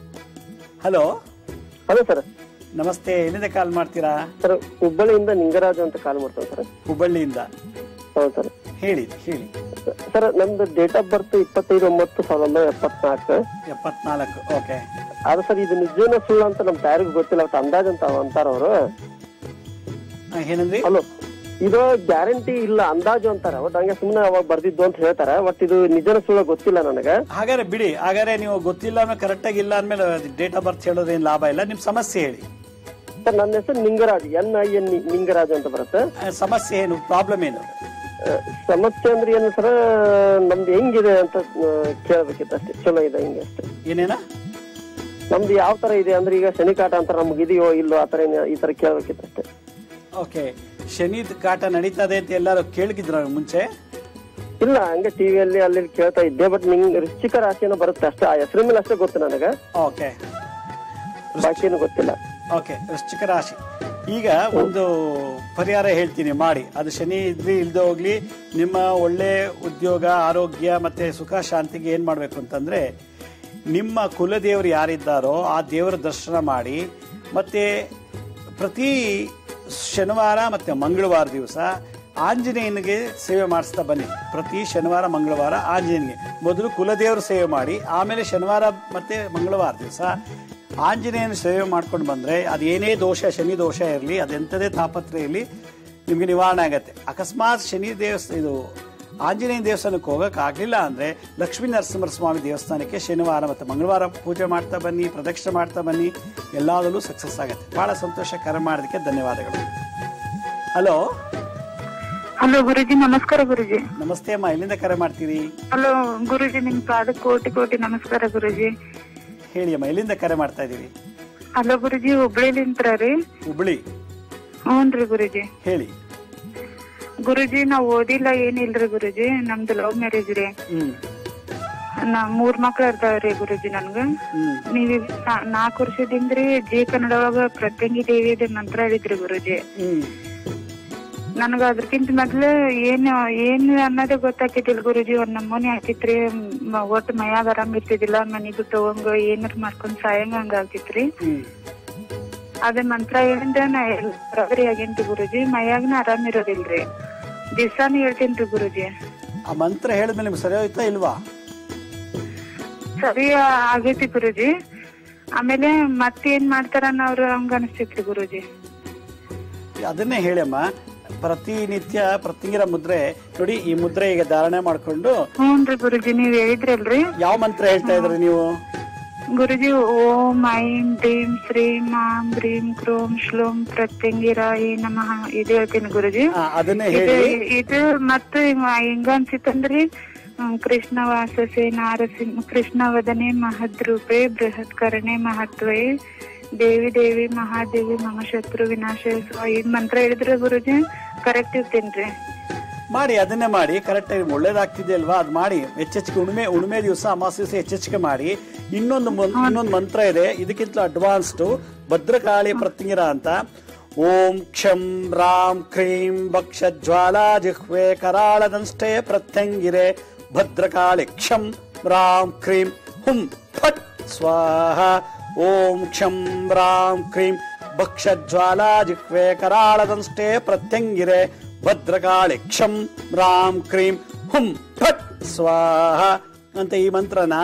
ಹಲೋ ಹಲೋ ಸರ್ ನಮಸ್ತೆ ಎಲ್ಲಿಂದ ಕಾಲ್ ಮಾಡ್ತೀರಾ ಸರ್ ಹುಬ್ಬಳ್ಳಿಯಿಂದ ನಿಂಗರಾಜು ಅಂತ ಕಾಲ್ ಮಾಡ್ತೇವೆ ಸರ್ ಹುಬ್ಬಳ್ಳಿಯಿಂದ ಹೌದು ಸರ್ ಹೇಳಿ ಹೇಳಿ ಸರ್ ನಮ್ದು ಡೇಟ್ ಆಫ್ ಬರ್ತ್ ಇಪ್ಪತ್ತೈದು ಒಂಬತ್ತು ಸಾವಿರದ ಒಂಬೈನೂರ ಎಪ್ಪತ್ನಾಲ್ಕು ಎಪ್ಪತ್ನಾಲ್ಕು ಓಕೆ ಆದ್ರೆ ಸರ್ ಇದು ನಿಜನೋ ಸುಳ್ಳು ಅಂತ ನಮ್ ಯಾರಿಗೂ ಗೊತ್ತಿಲ್ಲ ಒಟ್ಟು ಅಂದಾಜ್ ಅಂತ ಅಂತಾರ ಅವರು ಏನಂದ್ರಿ ಹಲೋ ಇದು ಗ್ಯಾರಂಟಿ ಇಲ್ಲ ಅಂದಾಜು ಅಂತಾರ ಒಟ್ಟು ಹಂಗೆ ಸುಮ್ಮನೆ ಅವಾಗ ಬರ್ದಿದ್ದು ಅಂತ ಹೇಳ್ತಾರ ಒಟ್ ಇದು ನಿಜನ ಸುಳ್ಳು ಗೊತ್ತಿಲ್ಲ ನನಗ ಹಾಗಾದ್ರೆ ಬಿಡಿ ಹಾಗಾದ್ರೆ ನೀವು ಗೊತ್ತಿಲ್ಲ ಅಂದ್ರೆ ಕರೆಕ್ಟ್ ಆಗಿ ಇಲ್ಲ ಅಂದ್ಮೇಲೆ ಡೇಟ್ ಆಫ್ ಬರ್ತ್ ಹೇಳೋದೇನು ಲಾಭ ಇಲ್ಲ ನಿಮ್ ಸಮಸ್ಯೆ ಹೇಳಿ ಸರ್ ನನ್ನ ಹೆಸರು Ningaraj N I N Ningaraj ಅಂತ ಬರುತ್ತೆ ಆ, ಸಮಸ್ಯೆ ಏನು ಪ್ರಾಬ್ಲಮ್ ಏನು ಆ, ಸಮಸ್ಯೆ ಅಂದ್ರೆ ಏನು ಸರ್ ನಮ್ದು ಹೆಂಗಿದೆ ಅಂತ ಆ, ಕೇಳ್ಬೇಕಿತ್ತು ಅಷ್ಟೇ ಚಲೋ ಇದೆ ಹಿಂಗೆ ಅಷ್ಟೇ ಏನೇನ ನಮ್ದು ಯಾವ ತರ ಇದೆ ಅಂದ್ರೆ ಈಗ ಶನಿ ಕಾಟ ಅಂತ ನಮ್ಗೆ ಇದೆಯೋ ಇಲ್ಲೋ ಆ ತರ ಏನ್- ಈ ತರ ಕೇಳ್ಬೇಕಿತ್ತು ಅಷ್ಟೇ ಓಕೆ ಶನಿದ್ ಕಾಟ ನಡೀತದೆ ಅಂತ ಎಲ್ಲರೂ ಕೇಳಿದ್ರ ಮುಂಚೆ ಇಲ್ಲ ಹಂಗೆ ಟಿವಿಯಲ್ಲಿ ಅಲ್ಲಿ ಇಲ್ಲಿ ಕೇಳ್ತಾ ಇದ್ದೆ ಬಟ್ ನಿಂಗ್ ವೃಶ್ಚಿಕ ರಾಶಿಯನ್ನು ಬರುತ್ತೆ ಅಷ್ಟೇ ಆ ಹೆಸರು ಮೇಲೆ ಅಷ್ಟೇ ಗೊತ್ತು ನನಗೆ ಓಕೆ ಬಾಕಿನೂ ಗೊತ್ತಿಲ್ಲ ಓಕೆ ವೃಶ್ಚಿಕ ರಾಶಿ ಈಗ ಒಂದು ಪರಿಹಾರ ಹೇಳ್ತೀನಿ ಮಾಡಿ ಅದು ಶನಿ ಇದ್ರಿ ಇಲ್ದೇ ಹೋಗ್ಲಿ ನಿಮ್ಮ ಒಳ್ಳೆ ಉದ್ಯೋಗ ಆರೋಗ್ಯ ಮತ್ತೆ ಸುಖ ಶಾಂತಿಗೆ ಏನ್ ಮಾಡ್ಬೇಕು ಅಂತಂದ್ರೆ ನಿಮ್ಮ ಕುಲದೇವರು ಯಾರಿದ್ದಾರೋ ಆ ದೇವರ ದರ್ಶನ ಮಾಡಿ ಮತ್ತೆ ಪ್ರತಿ ಶನಿವಾರ ಮತ್ತೆ ಮಂಗಳವಾರ ದಿವಸ ಆಂಜನೇಯನಿಗೆ ಸೇವೆ ಮಾಡಿಸ್ತಾ ಬನ್ನಿ ಪ್ರತಿ ಶನಿವಾರ ಮಂಗಳವಾರ ಆಂಜನೇಯನಿಗೆ ಮೊದಲು ಕುಲದೇವರು ಸೇವೆ ಮಾಡಿ ಆಮೇಲೆ ಶನಿವಾರ ಮತ್ತೆ ಮಂಗಳವಾರ ದಿವಸ ಆಂಜನೇಯನ ಸೇವೆ ಮಾಡ್ಕೊಂಡು ಬಂದ್ರೆ ಅದೇನೇ ದೋಷ ಶನಿ ದೋಷ ಇರಲಿ ಅದೆಂಥದೇ ತಾಪತ್ರೆ ಇರಲಿ ನಿಮಗೆ ನಿವಾರಣೆ ಆಗತ್ತೆ ಅಕಸ್ಮಾತ್ ಶನಿ ದೇವಸ್ಥಾನ ಇದು ಆಂಜನೇಯ ದೇವಸ್ಥಾನಕ್ಕೆ ಹೋಗಕ್ ಆಗ್ಲಿಲ್ಲ ಅಂದ್ರೆ ಲಕ್ಷ್ಮೀ ನರಸಿಂಹ ಸ್ವಾಮಿ ದೇವಸ್ಥಾನಕ್ಕೆ ಶನಿವಾರ ಮತ್ತು ಮಂಗಳವಾರ ಪೂಜೆ ಮಾಡ್ತಾ ಬನ್ನಿ ಪ್ರದಕ್ಷಿಣೆ ಮಾಡ್ತಾ ಬನ್ನಿ ಎಲ್ಲದರಲ್ಲೂ ಸಕ್ಸಸ್ ಆಗುತ್ತೆ ಬಹಳ ಸಂತೋಷ ಕರೆ ಮಾಡೋದಕ್ಕೆ ಧನ್ಯವಾದಗಳು ಹಲೋ ಹಲೋ ಗುರುಜಿ ನಮಸ್ಕಾರ ಗುರುಜಿ ನಮಸ್ತೆ ಅಮ್ಮ ಎಲ್ಲಿಂದ ಕರೆ ಮಾಡ್ತೀರಿ ಹಲೋ ಗುರುಜಿ ನಿಮ್ ಪಾದ ಕೋಟಿ ಕೋಟಿ ನಮಸ್ಕಾರ ಗುರುಜಿ ಹೇಳಿ ಅಮ್ಮ ಎಲ್ಲಿಂದ ಕರೆ ಮಾಡ್ತಾ ಇದ್ದೀರಿ ಹಲೋ ಗುರುಜಿ ಹುಬ್ಳಿಲಿಂತ್ರ ರೀ ಹುಬ್ಳಿ ಹ್ಞೂನ್ರಿ ಗುರುಜಿ ಹೇಳಿ ಗುರುಜಿ ನಾವ್ ಓದಿಲ್ಲ ಏನಿಲ್ರಿ ಗುರುಜಿ ನಮ್ದು ಲವ್ ಮ್ಯಾರೇಜ್ ರೀ ಹ್ಮ್ ನಾ ಮೂರ್ ಮಕ್ಳು ಇರ್ತಾವ್ರಿ ಗುರುಜಿ ನನ್ಗ ಹ್ಮ್ ನೀವ್ ನಾಲ್ಕು ವರ್ಷದಿಂದ್ರಿ ಜಿ ಕನ್ನಡ ಒಳಗ ಪ್ರತ್ಯಂಗಿ ದೇವಿದ ಮಂತ್ರ ಹೇಳಿದ್ರಿ ಗುರುಜಿ ಹ್ಮ್ ನನಗ ಅದ್ರಕ್ಕಿಂತ ಮೊದ್ಲು ಏನ್ ಏನ್ ಅನ್ನೋದೇ ಗೊತ್ತಾಕಿದ್ದಿಲ್ಲ ಗುರುಜಿ ಒಂದ್ ನಮೂನಿ ಹಾಕಿತ್ರಿ ಮ- ಒಟ್ಟ ಮೈಯಾಗ ಆರಾಮ್ ಇರ್ತಿದಿಲ್ಲ ಮನಿ ಬಿಟ್ಟು ಹೋಗಂಗ ಏನಾರ ಮಾಡ್ಕೊಂಡ್ ಸಾಯಂಗ ಹಂಗ ಆಗ್ತಿತ್ರಿ ಹ್ಮ್ ಅದೇ ಮಂತ್ರ ಹೇಳಿಂದ ನಾ ಬರೋಬರಿ ಆಗೇನ್ರಿ ಗುರುಜಿ ಮೈಯಾಗನ ಆರಾಮ್ ಇರೋದಿಲ್ರಿ ದಿವ್ಸಾನು ಹೇಳ್ತೇನ್ರಿ ಗುರುಜಿ ಆ ಮಂತ್ರ ಹೇಳಿದ್ಮೇಲೆ ನಿಮ್ಗೆ ಸರಿ ಹೋಯ್ತಾ ಇಲ್ವಾ ಸರಿ ಆಗೈತಿ ಗುರುಜಿ ಆಮೇಲೆ ಮತ್ತೇನ್ ಮಾಡ್ತಾರ ಅನ್ನೋರು ಹಂಗ ಅನಿಸ್ತೈತ್ರಿ ಗುರುಜಿ ಅದನ್ನೇ ಹೇಳಮ್ಮ ಪ್ರತಿನಿತ್ಯ ಪ್ರತಿಂಗಿರ ಮುದ್ರೆ ನೋಡಿ ಈ ಮುದ್ರೆ ಈಗ ಧಾರಣೆ ಮಾಡ್ಕೊಂಡು ಹ್ಞೂನ್ರಿ ಗುರುಜಿ ನೀವ್ ಹೇಳಿದ್ರಲ್ರಿ ಯಾವ ಮಂತ್ರ ಹೇಳ್ತಾ ಇದ್ರಿ ನೀವು ಗುರುಜಿ ಓಂ ಐಂ ಡ್ರೀಂ ಶ್ರೀಂ ಆಂ ಬ್ರೀಂ ಕ್ರೋಂ ಶ್ಲೋಂ ಪ್ರತ್ಯಂಗಿರಾಯಿ ನಮಃ ಇದು ಹೇಳ್ತೀನಿ ಗುರುಜಿ ಆ, ಅದನ್ನೇ ಇದು ಹೇಳಿ ಇದು ಮತ್ತೆ ಹೆಂಗ ಅನ್ಸಿತ್ತಂದ್ರಿ ಹ್ಮ್, ಕೃಷ್ಣ ವಾಸಸೆ ನಾರಸಿಂಹ ಕೃಷ್ಣ ವದನೆ ಮಹದ್ರೂಪೆ ಬೃಹತ್ ಕರಣೆ ಮಹತ್ವೇ ದೇವಿ ದೇವಿ ಮಹಾದೇವಿ ಮಮ ಶತ್ರು ವಿನಾಶ ಈ ಮಂತ್ರ ಹೇಳಿದ್ರೆ ಗುರುಜಿ ಕರೆಕ್ಟ್ ಇರ್ತೇನ್ರಿ ಮಾಡಿ ಅದನ್ನೇ ಮಾಡಿ ಕರೆಕ್ಟ್ ಆಗಿ ಒಳ್ಳೇದಾಗ್ತಿದೆ ಅಲ್ವಾ ಅದು ಮಾಡಿ ಹೆಚ್ಚೆಚ್ಚಿಗೆ ಉಣ್ಮೆ ಉಣ್ಮೆ ದಿವಸ ಅಮಾವಾಸ್ಯ ದಿವಸ ಹೆಚ್ಚೆಚ್ಚಿಗೆ ಮಾಡಿ ಇನ್ನೊಂದು ಮನ್- ಇನ್ನೊಂದು ಮಂತ್ರ ಇದೆ ಇದಕ್ಕಿಂತ ಅಡ್ವಾನ್ಸ್ಡ್ ಭದ್ರಕಾಳಿ ಪ್ರತಿಂಗಿರ ಅಂತ ಓಂ ಕ್ಷಂ ರಾಮ್ ಕ್ರೀಂ ಭಕ್ಷ ಜ್ವಾಲಾ ಜಿಹ್ವೆ ಕರಾಳದಂಷ್ಟೇ ಪ್ರತ್ಯಂಗಿರೆ ಭದ್ರಕಾಳಿ ಕ್ಷಂ ರಾಮ್ ಕ್ರೀಂ ಹುಂ ಫಟ್ ಸ್ವಾಹ ಓಂ ಕ್ಷಂ ರಾಮ್ ಕ್ರೀಂ ಭಕ್ಷ ಜ್ವಾಲಾ ಜಿಹ್ವೆ ಕರಾಳದಂಷ್ಟೇ ಪ್ರತ್ಯಂಗಿರೆ ಭದ್ರಕಾಳಿ ಕ್ಷಂ ರಾಮ್ ಕ್ರೀಂ ಹುಂ ಫಟ್ ಸ್ವಾಹ ಅಂತ ಈ ಮಂತ್ರನ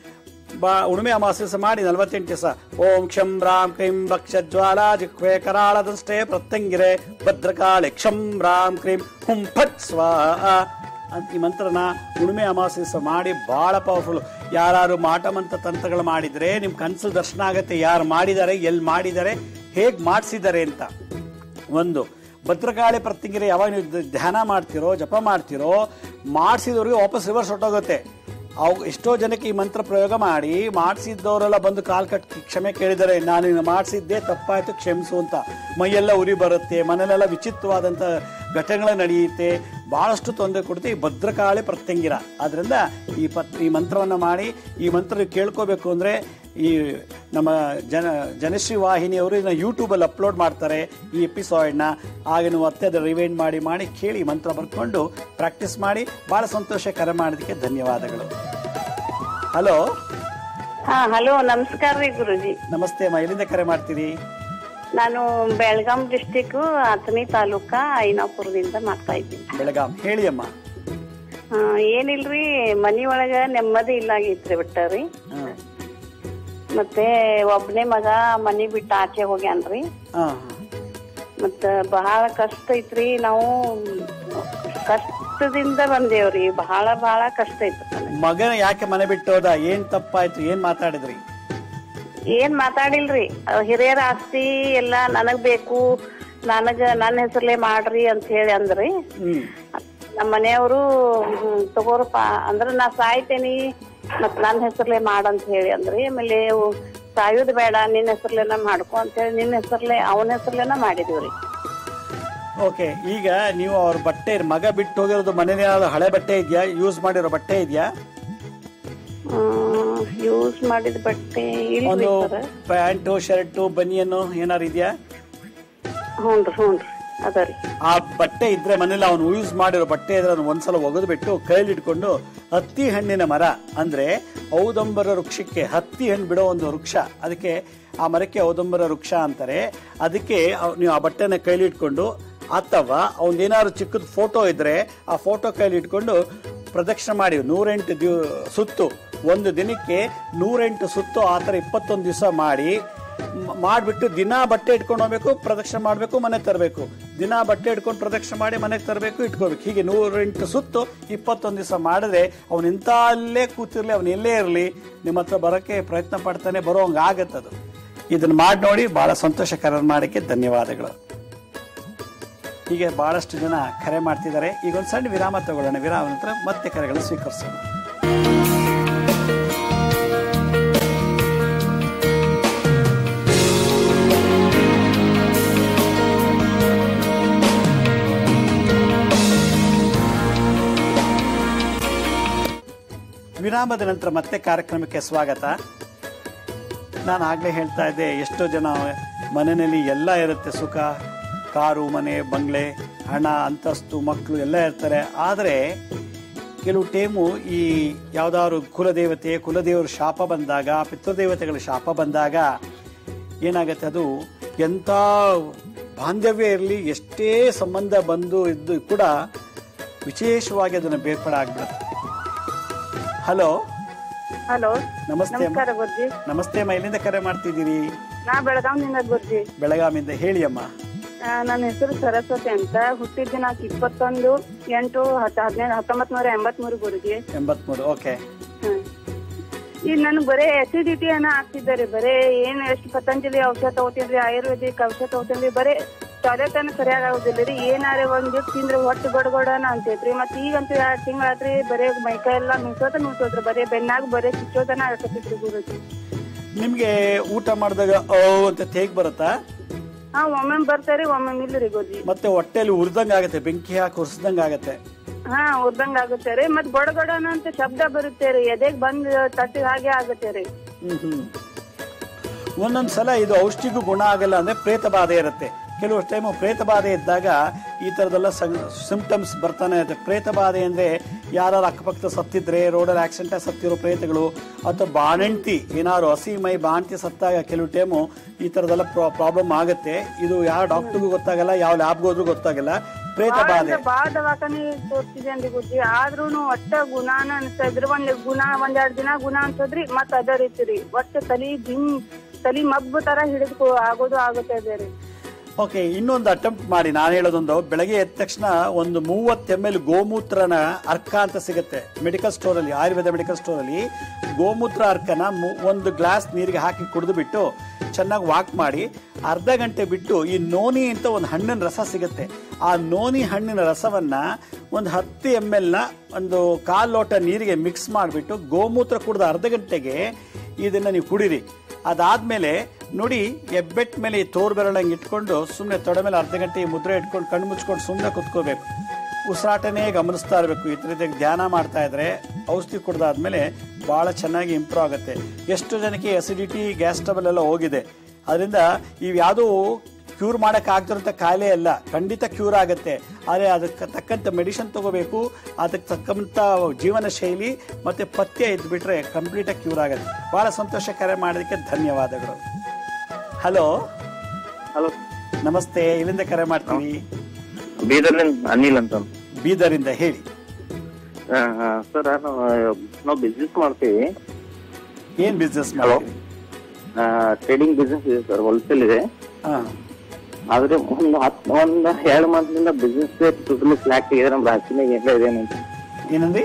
ಬಾ ಉಳುಮೆ ಅಮಾವಾಸ್ಯ ದಿವಸ ಮಾಡಿ ನಲವತ್ತೆಂಟು ದಿವಸ ಓಂ ಕ್ಷಂ ರಾಮ್ ಕ್ರೀಂ ಭಕ್ಷ ಜ್ವಾಲಾ ಜಿಹ್ವೆ ಕರಾಳದಂಷ್ಟೇ ಪ್ರತ್ಯಂಗಿರೆ ಭದ್ರಕಾಳಿ ಕ್ಷಂ ರಾಮ್ ಕ್ರೀಂ ಹುಂ ಫಟ್ ಸ್ವಾಹ ಅಂತ ಈ ಮಂತ್ರನ ಉಳುಮೆ ಅಮಾವಾಸ್ಯ ದಿವಸ ಮಾಡಿ ಬಹಳ ಪವರ್ಫುಲ್ ಯಾರು ಮಾಟ ಮಂತ್ರ ತಂತ್ರಗಳು ಮಾಡಿದ್ರೆ ನಿಮ್ ಕನ್ಸು ದರ್ಶನ ಆಗತ್ತೆ ಯಾರು ಮಾಡಿದ್ದಾರೆ ಎಲ್ಲಿ ಮಾಡಿದ್ದಾರೆ ಹೇಗ್ ಮಾಡಿಸಿದ್ದಾರೆ ಅಂತ ಒಂದು ಭದ್ರಕಾಳಿ ಪ್ರತಿಗಿರಿ ಯಾವಾಗ ನೀವು ದ- ಧ್ಯಾನ ಮಾಡ್ತಿರೋ ಜಪ ಮಾಡ್ತಿರೋ ಮಾಡಿಸಿದವ್ರಿಗೆ ವಾಪಸ್ ರಿವರ್ಸ್ ಹೊಟ್ಟೋಗುತ್ತೆ ಅವು ಎಷ್ಟೋ ಜನಕ್ಕೆ ಈ ಮಂತ್ರ ಪ್ರಯೋಗ ಮಾಡಿ ಮಾಡಿಸಿದ್ದವರೆಲ್ಲ ಬಂದು ಕಾಲ್ ಕಟ್ ಕ್ಷಮೆ ಕೇಳಿದ್ದಾರೆ ನಾನು ಇನ್ನು ಮಾಡಿಸಿದ್ದೆ ತಪ್ಪಾಯ್ತು ಕ್ಷಮಿಸು ಅಂತ ಮೈಯೆಲ್ಲ ಉರಿ ಬರುತ್ತೆ ಮನೇಲೆಲ್ಲ ವಿಚಿತ್ರವಾದಂಥ ಘಟನೆಗಳು ನಡೆಯುತ್ತೆ ಬಹಳಷ್ಟು ತೊಂದರೆ ಕೊಡುತ್ತೆ ಈ ಭದ್ರಕಾಳಿ ಪ್ರತ್ಯಂಗಿರ ಆದ್ರಿಂದ ಈ ಪತ್ ಈ ಮಂತ್ರವನ್ನು ಮಾಡಿ ಈ ಮಂತ್ರ ನೀವು ಕೇಳ್ಕೋಬೇಕು ಅಂದರೆ ಈ ನಮ್ಮ ಜನ ಜನಶ್ರೀ ವಾಹಿನಿಯವರು ಇದನ್ನ ಯೂಟ್ಯೂಬಲ್ಲಿ ಅಪ್ಲೋಡ್ ಮಾಡ್ತಾರೆ ಈ ಎಪಿಸೋಡ್ನ ಆಗ ನೀವು ಮತ್ತೆ ಅದು ರಿವೈಂಡ್ ಮಾಡಿ ಮಾಡಿ ಕೇಳಿ ಮಂತ್ರ ಬರ್ಕೊಂಡು ಪ್ರಾಕ್ಟೀಸ್ ಮಾಡಿ ಭಾಳ ಸಂತೋಷ ಕರೆ ಮಾಡೋದಕ್ಕೆ ಧನ್ಯವಾದಗಳು ಹಲೋ ಹಾ ಹಲೋ ನಮಸ್ಕಾರ ರೀ ಗುರುಜಿ ನಮಸ್ತೆ ಅಮ್ಮ ಎಲ್ಲಿಂದ ಕರೆ ಮಾಡ್ತೀರಿ ನಾನು ಬೆಳಗಾಂ ಡಿಸ್ಟಿಕ್ ಅಥಣಿ ತಾಲೂಕ ಐನಾಪುರದಿಂದ ಮಾಡ್ತಾ ಇದ್ದೀನಿ ಬೆಳಗಾಂ ಹೇಳಿ ಅಮ್ಮ ಆ, ಏನಿಲ್ರಿ ಮನಿ ಒಳಗ ನೆಮ್ಮದಿ ಇಲ್ಲ ಆಗೈತ್ರಿ ಬಿಟ್ಟ ರೀ ಹಾಂ ಮತ್ತೆ ಒಬ್ನೇ ಮಗ ಮನಿ ಬಿಟ್ಟು ಆಚೆ ಹೋಗ್ಯಾನ್ರಿ ಹಾಂ ಮತ್ತ ಬಹಳ ಕಷ್ಟ ಐತ್ರಿ ನಾವು ಕಷ್ಟದಿಂದ ಬಂದೇವ್ರಿ ಬಹಳ ಬಹಳ ಕಷ್ಟ ಐತ್ರಿ ನನಗೆ ಮಗನ ಯಾಕೆ ಮನೆ ಬಿಟ್ಟು ಹೋದ ಏನ್ ತಪ್ಪಾಯ್ತು ಏನ್ ಮಾತಾಡಿದ್ರಿ ಏನ್ ಮಾತಾಡಿಲ್ರಿ ಅಹ್ ಹಿರಿಯರ ಆಸ್ತಿ ಎಲ್ಲ ನನಗ್ ಬೇಕು ನನಗ ನನ್ನ ಹೆಸರ್ಲೆ ಮಾಡ್ರಿ ಅಂತ ಹೇಳಿ ಅಂದ್ರಿ ಹ್ಮ್ ನಮ್ಮ ಮನೆಯವರು ತಗೋರಪ್ಪ ಅಂದ್ರ ನಾ ಸಾಯ್ತೇನಿ ಮತ್ ನನ್ನ ಹೆಸರ್ಲೆ ಮಾಡಂತ ಹೇಳಿ ಅಂದ್ರಿ ಆಮೇಲೆ ಸಾಯೋದು ಬೇಡ ನಿನ್ನ ಹೆಸರ್ಲೆಲ್ಲ ಮಾಡ್ಕೊ ಅಂತೇಳಿ ನಿನ್ನ ಹೆಸರ್ಲೆ ಅವನ ಹೆಸರ್ಲೆನ ಮಾಡಿದೀವ್ರಿ ಓಕೆ ಈಗ ನೀವು ಅವ್ರ ಬಟ್ಟೆ ಮಗ ಬಿಟ್ಟು ಹೋಗಿರೋದು ಮನೇಲಿ ಏನಾದ್ರು ಹಳೆ ಬಟ್ಟೆ ಇದೆಯಾ ಯೂಸ್ ಮಾಡಿರೋ ಬಟ್ಟೆ ಇದೆಯಾ ಯೂಸ್ ಮಾಡಿದ ಬಟ್ಟೆ ಇಲ್ರಿ ಒಂದು ಸರ್ ಪ್ಯಾಂಟು ಶರ್ಟು ಬನಿಯನ್ನು ಏನಾರು ಇದೆಯಾ ಹ್ಞೂನ್ರಿ ಹ್ಞೂನ್ರಿ ಅದರಿ ಆ ಬಟ್ಟೆ ಇದ್ರೆ ಮನೇಲಿ ಅವನು ಯೂಸ್ ಮಾಡಿರೋ ಬಟ್ಟೆ ಇದ್ರೆ ಅದನ್ನ ಒಂದ್ಸಲ ಒಗೆದು ಬಿಟ್ಟು ಕೈಲಿ ಇಟ್ಕೊಂಡು ಹತ್ತಿ ಹಣ್ಣಿನ ಮರ ಅಂದ್ರೆ ಔದಂಬರ ವೃಕ್ಷಕ್ಕೆ ಹತ್ತಿ ಹಣ್ಣು ಬಿಡೋ ಒಂದು ವೃಕ್ಷ ಅದಕ್ಕೆ ಆ ಮರಕ್ಕೆ ಔದಂಬರ ವೃಕ್ಷ ಅಂತಾರೆ ಅದಕ್ಕೆ ಅವ್- ನೀವು ಆ ಬಟ್ಟೆನ ಕೈಲಿ ಇಟ್ಕೊಂಡು ಅಥವಾ ಅವನೇನಾದ್ರು ಚಿಕ್ಕದ ಫೋಟೋ ಇದ್ರೆ ಆ ಫೋಟೋ ಕೈಲಿ ಇಟ್ಕೊಂಡು ಪ್ರದಕ್ಷಿಣೆ ಮಾಡಿ ನೂರೆಂಟು ದಿವ್ ಸುತ್ತು ಒಂದು ದಿನಕ್ಕೆ ನೂರೆಂಟು ಸುತ್ತು ಆ ಥರ ಇಪ್ಪತ್ತೊಂದು ದಿವಸ ಮಾಡಿ ಮ್- ಮಾಡ್ಬಿಟ್ಟು ದಿನಾ ಬಟ್ಟೆ ಇಟ್ಕೊಂಡು ಹೋಗ್ಬೇಕು ಪ್ರದಕ್ಷಿಣೆ ಮಾಡಬೇಕು ಮನೆಗೆ ತರಬೇಕು ದಿನಾ ಬಟ್ಟೆ ಇಟ್ಕೊಂಡು ಪ್ರದಕ್ಷಿಣೆ ಮಾಡಿ ಮನೆಗೆ ತರಬೇಕು ಇಟ್ಕೋಬೇಕು ಹೀಗೆ ನೂರೆಂಟು ಸುತ್ತು ಇಪ್ಪತ್ತೊಂದು ದಿವಸ ಮಾಡಿದ್ರೆ ಅವನು ಇಂಥ ಅಲ್ಲೇ ಕೂತಿರ್ಲಿ ಅವನು ಎಲ್ಲೇ ಇರಲಿ ನಿಮ್ಮ ಹತ್ರ ಬರೋಕ್ಕೆ ಪ್ರಯತ್ನ ಪಡ್ತಾನೆ ಬರೋ ಹಂಗೆ ಆಗತ್ತದು ಇದನ್ನ ಮಾಡಿ ನೋಡಿ ಬಹಳ ಸಂತೋಷಕರ ಮಾಡೋಕ್ಕೆ ಧನ್ಯವಾದಗಳು ಹೀಗೆ ಬಹಳಷ್ಟು ಜನ ಕರೆ ಮಾಡ್ತಿದ್ದಾರೆ ಈಗ ಒಂದು ಸಣ್ಣ ವಿರಾಮ ತಗೊಳ್ಳೋಣ ವಿರಾಮ ನಂತರ ಮತ್ತೆ ಕರೆಗಳನ್ನು ಸ್ವೀಕರಿಸೋಣ ವಿರಾಮದ ನಂತರ ಮತ್ತೆ ಕಾರ್ಯಕ್ರಮಕ್ಕೆ ಸ್ವಾಗತ ನಾನು ಆಗಲೇ ಹೇಳ್ತಾ ಇದ್ದೆ ಎಷ್ಟೋ ಜನ ಮನೆಯಲ್ಲಿ ಎಲ್ಲ ಇರುತ್ತೆ ಸುಖ ಕಾರು ಮನೆ ಬಂಗ್ಲೆ ಹಣ ಅಂತಸ್ತು ಮಕ್ಕಳು ಎಲ್ಲ ಇರ್ತಾರೆ ಆದರೆ ಕೆಲವು ಟೈಮು ಈ ಯಾವ್ದಾದ್ರು ಕುಲದೇವತೆ ಕುಲದೇವರ ಶಾಪ ಬಂದಾಗ ಪಿತೃದೇವತೆಗಳ ಶಾಪ ಬಂದಾಗ ಏನಾಗತ್ತೆ ಅದು ಎಂಥ ಬಾಂಧವ್ಯ ಇರಲಿ ಎಷ್ಟೇ ಸಂಬಂಧ ಬಂದು ಇದ್ದು ಕೂಡ ವಿಶೇಷವಾಗಿ ಅದನ್ನು ಬೇರ್ಪಡ ಆಗ್ಬಿಡುತ್ತೆ ಹಲೋ ಹಲೋ ನಮಸ್ತೆ ಅಮ್ಮ. ನಮಸ್ಕಾರ ಗುರ್ಜಿ ನಮಸ್ತೆ ಅಮ್ಮ ಎಲ್ಲಿಂದ ಕರೆ ಮಾಡ್ತಿದ್ದೀರಿ ನಾ ಬೆಳಗಾವಿನಿಂದ ಗುರ್ಜಿ ಬೆಳಗಾವಿಯಿಂದ ಹೇಳಿ ಅಮ್ಮ ಆ, ನನ್ನ ಹೆಸರು ಸರಸ್ವತಿ ಅಂತ ಹುಟ್ಟಿದ ದಿನಾಂಕ ಇಪ್ಪತ್ತೊಂದು ಎಂಟು ಹತ್ತು ಹದಿನೈದು ಹತ್ತೊಂಬತ್ ನೂರ ಎಂಬತ್ ಮೂರು ಗುರುಜಿ ಎಂಬತ್ಮೂರು ಓಕೆ ಹ್ಮ್. ಈಗ ನನ್ಗೆ ಬರೇ ಅಸಿಡಿಟಿ ಅನ್ನ ಆಗ್ತಿದ್ದಾರೆ ಬರೇ ಏನ್ ಎಷ್ಟು ಪತಂಜಲಿ ಔಷಧ ತಗೋತೀನಿ ಆಯುರ್ವೇದಿಕ್ ಔಷಧ ತಗೋತೀನಿ ಬರೇ ಟಾಯ್ಲೆಟ್ ಅನ್ನ ಸರಿಯಾಗಿ ಆಗುದಿಲ್ಲ ರೀ ಏನಾರ ಒಂದ್ ದಿವ್ಸ ತಿಂದ್ರೆ ಹೊಟ್ಟೆ ಗಡಗಡನ ಅಂತೈತ್ರಿ ಮತ್ ಈಗಂತೂ ಎರಡ್ ತಿಂಗಳಾತ್ರಿ ಬರೇ ಮೈಕೈ ಎಲ್ಲಾ ನುಸೋದ ನುಸೋದ್ರಿ ಬರೇ ಬೆನ್ನಾಗ ಬರೇ ಚುಚ್ಚೋದನ ಆಗತ್ತಿದ್ರಿ ಗುರುಜಿ ನಿಮ್ಗೆ ಊಟ ಮಾಡಿದಾಗ ಓ ಅಂತ ಹೇಗ್ ಬರುತ್ತಾ ಹಾ ಒಮ್ಮೆ ಬರ್ತಾರಿ ಒಮ್ಮೆ ಇಲ್ರಿ ಗುರುಜಿ ಮತ್ತೆ ಹೊಟ್ಟೆಲಿ ಉರ್ದಂಗ ಆಗತ್ತೆ ಬೆಂಕಿ ಹಾಕಿ ಉರ್ಸ್ದಂಗ ಆಗತ್ತೆ ಹಾ ಉರ್ದಂಗ ಆಗುತ್ತೆ ರೀ ಮತ್ ಗೊಡಗೊಡನ ಅಂತ ಶಬ್ದ ಬರುತ್ತೆ ರೀ ಎದೆಗ್ ಬಂದ್ ತಟ್ಟಿ ಹಾಗೆ ಆಗುತ್ತೆ ರೀ ಹ್ಮ್ ಹ್ಮ್ ಒಂದೊಂದ್ ಸಲ ಇದು ಔಷಧಿಗೂ ಗುಣ ಆಗಲ್ಲ ಅಂದ್ರೆ ಪ್ರೇತ ಬಾಧೆ ಇರುತ್ತೆ ಕೆಲವು ಟೈಮು ಪ್ರೇತ ಬಾಧೆ ಇದ್ದಾಗ ಈ ತರದೆಲ್ಲ ಸಿಂಪ್ಟಮ್ಸ್ ಬರ್ತಾನೆ ಇರುತ್ತೆ ಪ್ರೇತ ಬಾಧೆ ಅಂದ್ರೆ ಯಾರು ಅಕ್ಕಪಕ್ಕ ಸತ್ತಿದ್ರೆ ರೋಡಲ್ಲಿ ಆಕ್ಸಿಡೆಂಟ್ ಸತ್ತಿರೋ ಪ್ರೇತಗಳು ಅಥವಾ ಬಾಣಂತಿ ಏನಾದ್ರು ಹಸಿ ಮೈ ಬಾಣಂತಿ ಸತ್ತಾಗ ಕೆಲವು ಟೈಮು ಈ ತರದೆಲ್ಲ ಪ್ರಾಬ್ಲಮ್ ಆಗುತ್ತೆ ಇದು ಯಾವ ಡಾಕ್ಟರ್ಗೂ ಗೊತ್ತಾಗಲ್ಲ ಯಾವ ಲ್ಯಾಬ್ಗೂ ಹೋದ್ರೂ ಗೊತ್ತಾಗಲ್ಲ ಪ್ರೇತ ಬಾಳ ಬಾಧೆ ಅಂದ್ರೆ ಬಾಳ ದವಾಖಾನಿ ತೋರ್ಸಿದೇನ್ರಿ ಗುಜ್ಜಿ ಆದ್ರೂನು ಒಟ್ಟ ಗುಣಾನ ಅನ್ಸ್ತಾ ಇದ್ರಿ ಒಂದ್ ಗುಣ ಒಂದೆರಡ್ ದಿನ ಗುಣ ಅನ್ಸೋದ್ರಿ ಮತ್ ಅದ ರೀತಿ ರೀ ಒಟ್ಟ ತಲಿ ದಿನ್ ತಲಿ ಮಬ್ಬು ತರ ಹಿಡಿದು ಆಗೋದು ಆಗುತ್ತೆ ಅದೇ ರೀ ಓಕೆ ಇನ್ನೊಂದು ಅಟೆಂಪ್ಟ್ ಮಾಡಿ ನಾನು ಹೇಳೋದೊಂದು ಬೆಳಗ್ಗೆ ಎದ್ದ ತಕ್ಷಣ ಒಂದು ಮೂವತ್ತು ಎಮ್ ಎಲ್ ಗೋಮೂತ್ರನ ಅರ್ಕ ಅಂತ ಸಿಗುತ್ತೆ ಮೆಡಿಕಲ್ ಸ್ಟೋರಲ್ಲಿ ಆಯುರ್ವೇದ ಮೆಡಿಕಲ್ ಸ್ಟೋರಲ್ಲಿ ಗೋಮೂತ್ರ ಅರ್ಕನ ಮು- ಒಂದು ಗ್ಲಾಸ್ ನೀರಿಗೆ ಹಾಕಿ ಕುಡಿದು ಬಿಟ್ಟು ಚೆನ್ನಾಗಿ ವಾಕ್ ಮಾಡಿ ಅರ್ಧ ಗಂಟೆ ಬಿಟ್ಟು ಈ ನೋನಿ ಅಂತ ಒಂದು ಹಣ್ಣಿನ ರಸ ಸಿಗುತ್ತೆ ಆ ನೋನಿ ಹಣ್ಣಿನ ರಸವನ್ನ ಒಂದು ಹತ್ತು ಎಮ್ ಎಲ್ನ ಒಂದು ಕಾಲು ಲೋಟ ನೀರಿಗೆ ಮಿಕ್ಸ್ ಮಾಡಿಬಿಟ್ಟು ಗೋಮೂತ್ರ ಕುಡಿದ ಅರ್ಧ ಗಂಟೆಗೆ ಇದನ್ನ ನೀವು ಕುಡೀರಿ ಅದಾದ್ಮೇಲೆ ನೋಡಿ ಎಬ್ಬೆಟ್ ಮೇಲೆ ಈ ತೋರ್ ಬೆರಳಂಗೆ ಇಟ್ಕೊಂಡು ಸುಮ್ಮನೆ ತೊಡೆ ಮೇಲೆ ಅರ್ಧ ಗಂಟೆ ಈ ಮುದ್ರೆ ಇಟ್ಕೊಂಡು ಕಣ್ಣು ಮುಚ್ಕೊಂಡು ಸುಮ್ಮನೆ ಕುತ್ಕೋಬೇಕು ಉಸಿರಾಟನೇ ಗಮನಿಸ್ತಾ ಇರಬೇಕು ಈ ಥರದ ಧ್ಯಾನ ಮಾಡ್ತಾ ಇದ್ರೆ ಔಷಧಿ ಕುಡ್ದಾದ್ಮೇಲೆ ಭಾಳ ಚೆನ್ನಾಗಿ ಇಂಪ್ರೂವ್ ಆಗುತ್ತೆ ಎಷ್ಟು ಜನಕ್ಕೆ ಎಸಿಡಿಟಿ ಗ್ಯಾಸ್ ಟ್ರಬಲ್ ಎಲ್ಲ ಹೋಗಿದೆ ಅದರಿಂದ ಇವು ಯಾವುದೂ ಕ್ಯೂರ್ ಮಾಡಕ್ ಆಗ್ತಿರೋಂಥ ಕಾಯಿಲೆ ಅಲ್ಲ ಖಂಡಿತ ಕ್ಯೂರ್ ಆಗುತ್ತೆ ಆದರೆ ಅದಕ್ಕೆ ತಕ್ಕಂಥ ಮೆಡಿಸಿನ್ ತಗೋಬೇಕು ಅದಕ್ಕೆ ತಕ್ಕಂಥ ಜೀವನ ಶೈಲಿ ಮತ್ತೆ ಪಥ್ಯ ಇದ್ಬಿಟ್ರೆ ಕಂಪ್ಲೀಟಾಗಿ ಕ್ಯೂರ್ ಆಗುತ್ತೆ ಬಹಳ ಸಂತೋಷ ಕರೆ ಮಾಡೋದಕ್ಕೆ ಧನ್ಯವಾದಗಳು ಹಲೋ ಹಲೋ ನಮಸ್ತೆ ಇಲ್ಲಿಂದ ಕರೆ ಮಾಡ್ತೀವಿ ಬೀದರ್ಲಿಂದ ಅನಿಲ್ ಅಂತ ಬೀದರಿಂದ ಹೇಳಿ ಸರ್ ನಾವು ನಾವು ಬಿಸ್ನೆಸ್ ಮಾಡ್ತೀವಿ ಏನ್ ಬಿಸ್ನೆಸ್ Hello? ಮಾಡ್ತೀವಿ ಟ್ರೇಡಿಂಗ್ ಬಿಸ್ನೆಸ್ ಇದೆ ಸರ್ ಹೋಲ್ಸೇಲ್ ಇದೆ ಹಾ ಆದ್ರೆ ಒಂದು ಹತ್ತು ಒಂದು ಎರಡು ಮಂತ್ನಿಂದ ಬಿಸ್ನೆಸ್ ಟೋಟಲಿ ಫ್ಲಾಟ್ ಆಗಿದೆ ನಮ್ಮ ರಾಜ್ಯನಾಗ ಎಲ್ಲ ಇದೆ ಅಂತ ಏನಂದ್ರಿ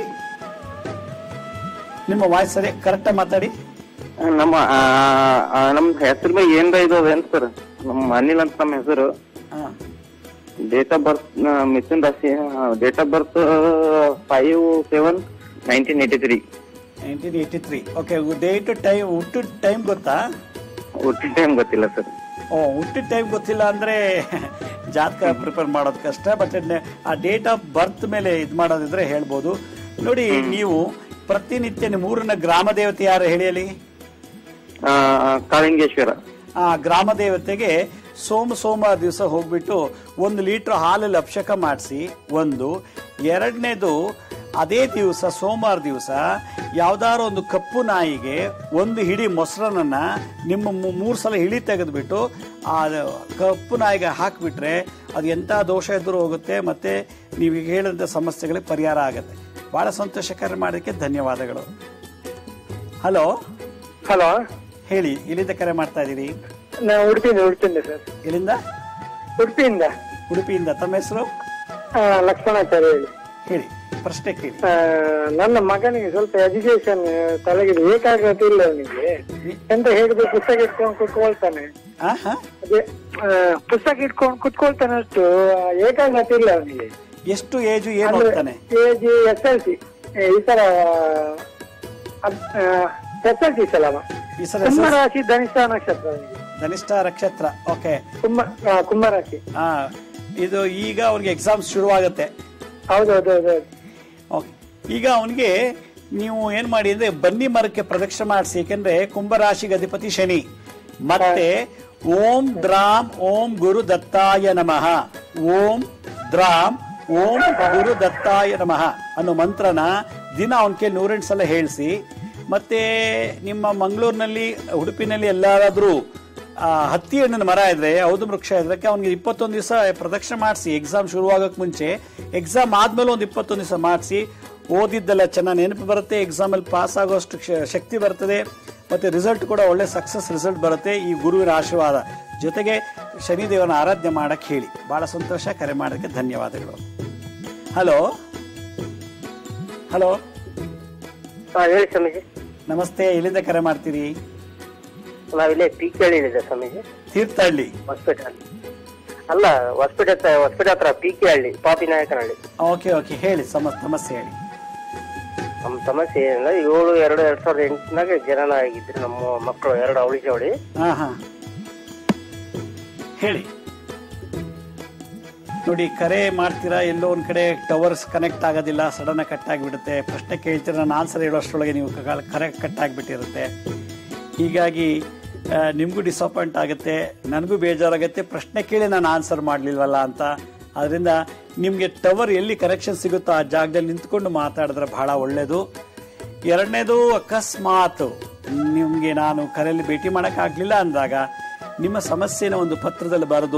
ನಿಮ್ಮ ವಾಯ್ಸ್ ಸರಿ ಕರೆಕ್ಟಾಗಿ ಮಾತಾಡಿ ಆ, ನಮ್ಮ ಆ, ಆ, ನಮ್ ಹೆಸರು ಮೇಲೆ ಏನ್ರ ಇದು ಅದೇನ್ ಸರ್ ನಮ್ಮ ಅನಿಲ್ ಅಂತ ನಮ್ಮ ಹೆಸರು ಹಾ ಡೇಟ್ ಆಫ್ ಬರ್ತ್ ಮಿಥುನ್ ರಾಶಿ date of birth five seven nineteen eighty three nineteen eighty three okay date time ಹುಟ್ಟು ಟೈಮ್ ಗೊತ್ತಾ ಹುಟ್ಟಿದ ಟೈಮ್ ಗೊತ್ತಿಲ್ಲ ಸರ್ ಓ ಹುಟ್ಟಿದ ಟೈಮ್ ಗೊತ್ತಿಲ್ಲ ಅಂದ್ರೆ ಜಾತಕ ಪ್ರಿಪೇರ್ ಮಾಡೋದು ಕಷ್ಟ ಬಟ್ ಆ ಡೇಟ್ ಆಫ್ ಬರ್ತ್ ಮೇಲೆ ಇದು ಮಾಡೋದಿದ್ರೆ ಹೇಳ್ಬೋದು ನೋಡಿ ನೀವು ಪ್ರತಿನಿತ್ಯ ನಿಮ್ಮ ಊರಿನ ಗ್ರಾಮ ದೇವತೆ ಯಾರು ಹೇಳಿ ಅಲ್ಲಿ ಆ, ಕಾಳಿಂಗೇಶ್ವರ ಆ ಗ್ರಾಮ ದೇವತೆಗೆ ಸೋಮ ಸೋಮವಾರ ದಿವಸ ಹೋಗ್ಬಿಟ್ಟು ಒಂದು ಲೀಟರ್ ಹಾಲಲ್ಲಿ ಅಭಿಷೇಕ ಮಾಡಿಸಿ ಒಂದು ಎರಡನೇದು ಅದೇ ದಿವಸ ಸೋಮವಾರ ದಿವಸ ಯಾವ್ದಾದ್ರು ಒಂದು ಕಪ್ಪು ನಾಯಿಗೆ ಒಂದು ಹಿಡಿ ಮೊಸರನ್ನ ನಿಮ್ಮ ಮೂ- ಮೂರು ಸಲ ಹಿಡಿ ತೆಗೆದ್ಬಿಟ್ಟು ಆ ಕಪ್ಪು ನಾಯಿಗೆ ಹಾಕ್ಬಿಟ್ರೆ ಅದು ಎಂಥ ದೋಷ ಇದ್ರೂ ಹೋಗುತ್ತೆ ಮತ್ತೆ ನೀವು ಈಗ ಹೇಳಿದಂಥ ಸಮಸ್ಯೆಗಳಿಗೆ ಪರಿಹಾರ ಆಗುತ್ತೆ ಬಹಳ ಸಂತೋಷಕರ ಮಾಡೋದಕ್ಕೆ ಧನ್ಯವಾದಗಳು ಹಲೋ ಹಲೋ ಹೇಳಿ ಎಲ್ಲಿಂದ ಕರೆ ಮಾಡ್ತಾ ಇದ್ದೀರಿ ನಾವು ಉಡುಪಿಯಿಂದ ಉಡುಪಿಯಿಂದ ಸರ್ ಎಲ್ಲಿಂದ ಉಡುಪಿಯಿಂದ ಉಡುಪಿಯಿಂದ ತಮ್ಮ ಹೆಸರು ಆ, ಲಕ್ಷ್ಮಣಾಚಾರ್ಯ ಹೇಳಿ ಹೇಳಿ ಪ್ರಶ್ನೆ ಕೇಳಿ ಆ, ನನ್ನ ಮಗನಿಗೆ ಸ್ವಲ್ಪ ಎಜುಕೇಶನ್ ತಲೆಗೆ ಏಕಾಗ್ರತೆ ಇಲ್ಲ ಅವನಿಗೆ ಎಂತ ಹೇಳಿದ್ರೆ ಪುಸ್ತಕ ಇಟ್ಕೊಂಡು ಕುತ್ಕೊಳ್ತಾನೆ ಆ, ಹಾ? ಅದೇ ಆ, ಪುಸ್ತಕ ಇಟ್ಕೊಂಡು ಕುತ್ಕೊಳ್ತಾನೆ ಅಷ್ಟು ಆ, ಏಕಾಗ್ರತೆ ಇಲ್ಲ ಅವನಿಗೆ ಎಷ್ಟು ಏಜು ಏನು ಓದ್ತಾನೆ ಏಜ್ ಎಸ್ ಎಲ್ ಸಿ ಈ ತರ ಎಸ್ ಎಲ್ ಸಿ ಸಲ ಈ ಸಲ ಕುಂಭರಾಶಿ ಧನಿಷ್ಠ ನಕ್ಷತ್ರ ಅವನಿಗೆ ಧನಿಷ್ಠ ನಕ್ಷತ್ರ ಓಕೆ ಕುಂಭ ಆ, ಕುಂಭರಾಶಿ ಹಾ ಇದು ಈಗ ಅವ್ರಿಗೆ ಎಕ್ಸಾಮ್ಸ್ ಶುರುವಾಗುತ್ತೆ ಹೌದೌದೌದು ಓಕೆ ಈಗ ಅವನಿಗೆ ನೀವು ಏನ್ ಮಾಡಿ ಅಂದ್ರೆ ಬನ್ನಿ ಮರಕ್ಕೆ ಪ್ರದಕ್ಷಿಣೆ ಮಾಡಿಸಿ ಯಾಕೆಂದ್ರೆ ಕುಂಭರಾಶಿಗೆ ಅಧಿಪತಿ ಶನಿ ಮತ್ತೆ ಓಂ ದ್ರಾಮ್ ಓಂ ಗುರು ದತ್ತಾಯ ನಮಃ ಓಂ ದ್ರಾಮ್ ಓಂ ಗುರು ದತ್ತಾಯ ನಮಃ ಅನ್ನೋ ಮಂತ್ರನ ದಿನ ಅವನ ಕೈಲಿ ನೂರೆಂಟು ಸಲ ಹೇಳಿಸಿ ಮತ್ತೆ ನಿಮ್ಮ ಮಂಗಳೂರಿನಲ್ಲಿ ಉಡುಪಿನಲ್ಲಿ ಎಲ್ಲಾದ್ರೂ ಆ, ಹತ್ತಿ ಹಣ್ಣಿನ ಮರ ಇದ್ರೆ ಔದು ವೃಕ್ಷ ಇದ್ರಕ್ಕೆ ಅವ್ನಿಗೆ ಇಪ್ಪತ್ತೊಂದು ದಿವಸ ಪ್ರದಕ್ಷಿಣೆ ಮಾಡಿಸಿ ಎಕ್ಸಾಮ್ ಶುರುವಾಗಕ್ ಮುಂಚೆ ಎಕ್ಸಾಮ್ ಆದ್ಮೇಲೆ ಒಂದು ಇಪ್ಪತ್ತೊಂದು ದಿವಸ ಮಾಡಿಸಿ ಓದಿದ್ದೆಲ್ಲ ಚೆನ್ನಾಗಿ ನೆನಪು ಬರುತ್ತೆ ಎಕ್ಸಾಮ್ ಅಲ್ಲಿ ಪಾಸ್ ಆಗೋಷ್ಟು ಶ- ಶಕ್ತಿ ಬರ್ತದೆ ಮತ್ತೆ ರಿಸಲ್ಟ್ ಕೂಡ ಒಳ್ಳೆ ಸಕ್ಸಸ್ ರಿಸಲ್ಟ್ ಬರುತ್ತೆ ಈ ಗುರುವಿನ ಆಶೀರ್ವಾದ ಜೊತೆಗೆ ಶನಿದೇವನ ಆರಾಧನೆ ಮಾಡಕ್ ಹೇಳಿ ಬಹಳ ಸಂತೋಷ ಕರೆ ಮಾಡೋದಕ್ಕೆ ಧನ್ಯವಾದಗಳು ಹಲೋ ಹಲೋ ಹೇಳಿ ಸ್ವಾಮೀಜಿ ನಮಸ್ತೆ ಎಲ್ಲಿಂದ ಕರೆ ಮಾಡ್ತೀರಿ ನಾವಿಲ್ಲೇ ಪೀಕ್ ಹೇಳಿದೆ ಸ್ವಾಮೀಜಿ ತೀರ್ಥಹಳ್ಳಿ ಹಾಸ್ಪಿಟಲ್ ಅಲ್ಲ ಹಾಸ್ಪಿಟಲ್ ಹಾಸ್ಪಿಟಲ್ ಹತ್ರ ಪೀಕೆ ಹಳ್ಳಿ ಪಾಪಿ ನಾಯಕನಹಳ್ಳಿ ಓಕೆ ಓಕೆ ಹೇಳಿ ಸಮ ಸಮಸ್ಯೆ ಹೇಳಿ ನಮ್ಮ ಸಮಸ್ಯೆ ಏನಂದ್ರೆ ಏಳು ಎರಡು ಎರಡ್ ಸಾವಿರದ ಎಂಟನಾಗ ಜನನ ಆಗಿದ್ರು ನಮ್ಮ ಮಕ್ಕಳು ಎರಡು ಅವಳಿ ಜೋಡಿ ಹಾ ಹಾ ಹೇಳಿ ನೋಡಿ ಕರೆ ಮಾಡ್ತೀರಾ ಎಲ್ಲೋ ಒಂದ್ ಕಡೆ ಟವರ್ಸ್ ಕನೆಕ್ಟ್ ಆಗೋದಿಲ್ಲ ಸಡನ್ ಕಟ್ ಆಗಿಬಿಡುತ್ತೆ ಪ್ರಶ್ನೆ ಕೇಳ್ತೀರಾ ನಾನು ಆನ್ಸರ್ ಹೇಳೋಷ್ಟರೊಳಗೆ ನೀವು ಕರೆಕ್ಟ್ ಕಟ್ ಆಗಿಬಿಟ್ಟಿರುತ್ತೆ ಹೀಗಾಗಿ ಆ, ನಿಮಗೂ ಡಿಸಪಾಯಿಂಟ್ ಆಗುತ್ತೆ ನನಗೂ ಬೇಜಾರಾಗುತ್ತೆ ಪ್ರಶ್ನೆ ಕೇಳಿ ನಾನು ಆನ್ಸರ್ ಮಾಡಲಿಲ್ವಲ್ಲ ಅಂತ ಅದರಿಂದ ನಿಮಗೆ ಟವರ್ ಎಲ್ಲಿ ಕನೆಕ್ಷನ್ ಸಿಗುತ್ತೋ ಆ ಜಾಗದಲ್ಲಿ ನಿಂತ್ಕೊಂಡು ಮಾತಾಡಿದ್ರೆ ಬಹಳ ಒಳ್ಳೆಯದು ಎರಡನೇದು ಅಕಸ್ಮಾತ್ ನಿಮಗೆ ನಾನು ಕರೆಯಲ್ಲಿ ಭೇಟಿ ಮಾಡೋಕ್ಕಾಗಲಿಲ್ಲ ಅಂದಾಗ ನಿಮ್ಮ ಸಮಸ್ಯೆನ ಒಂದು ಪತ್ರದಲ್ಲಿ ಬರೆದು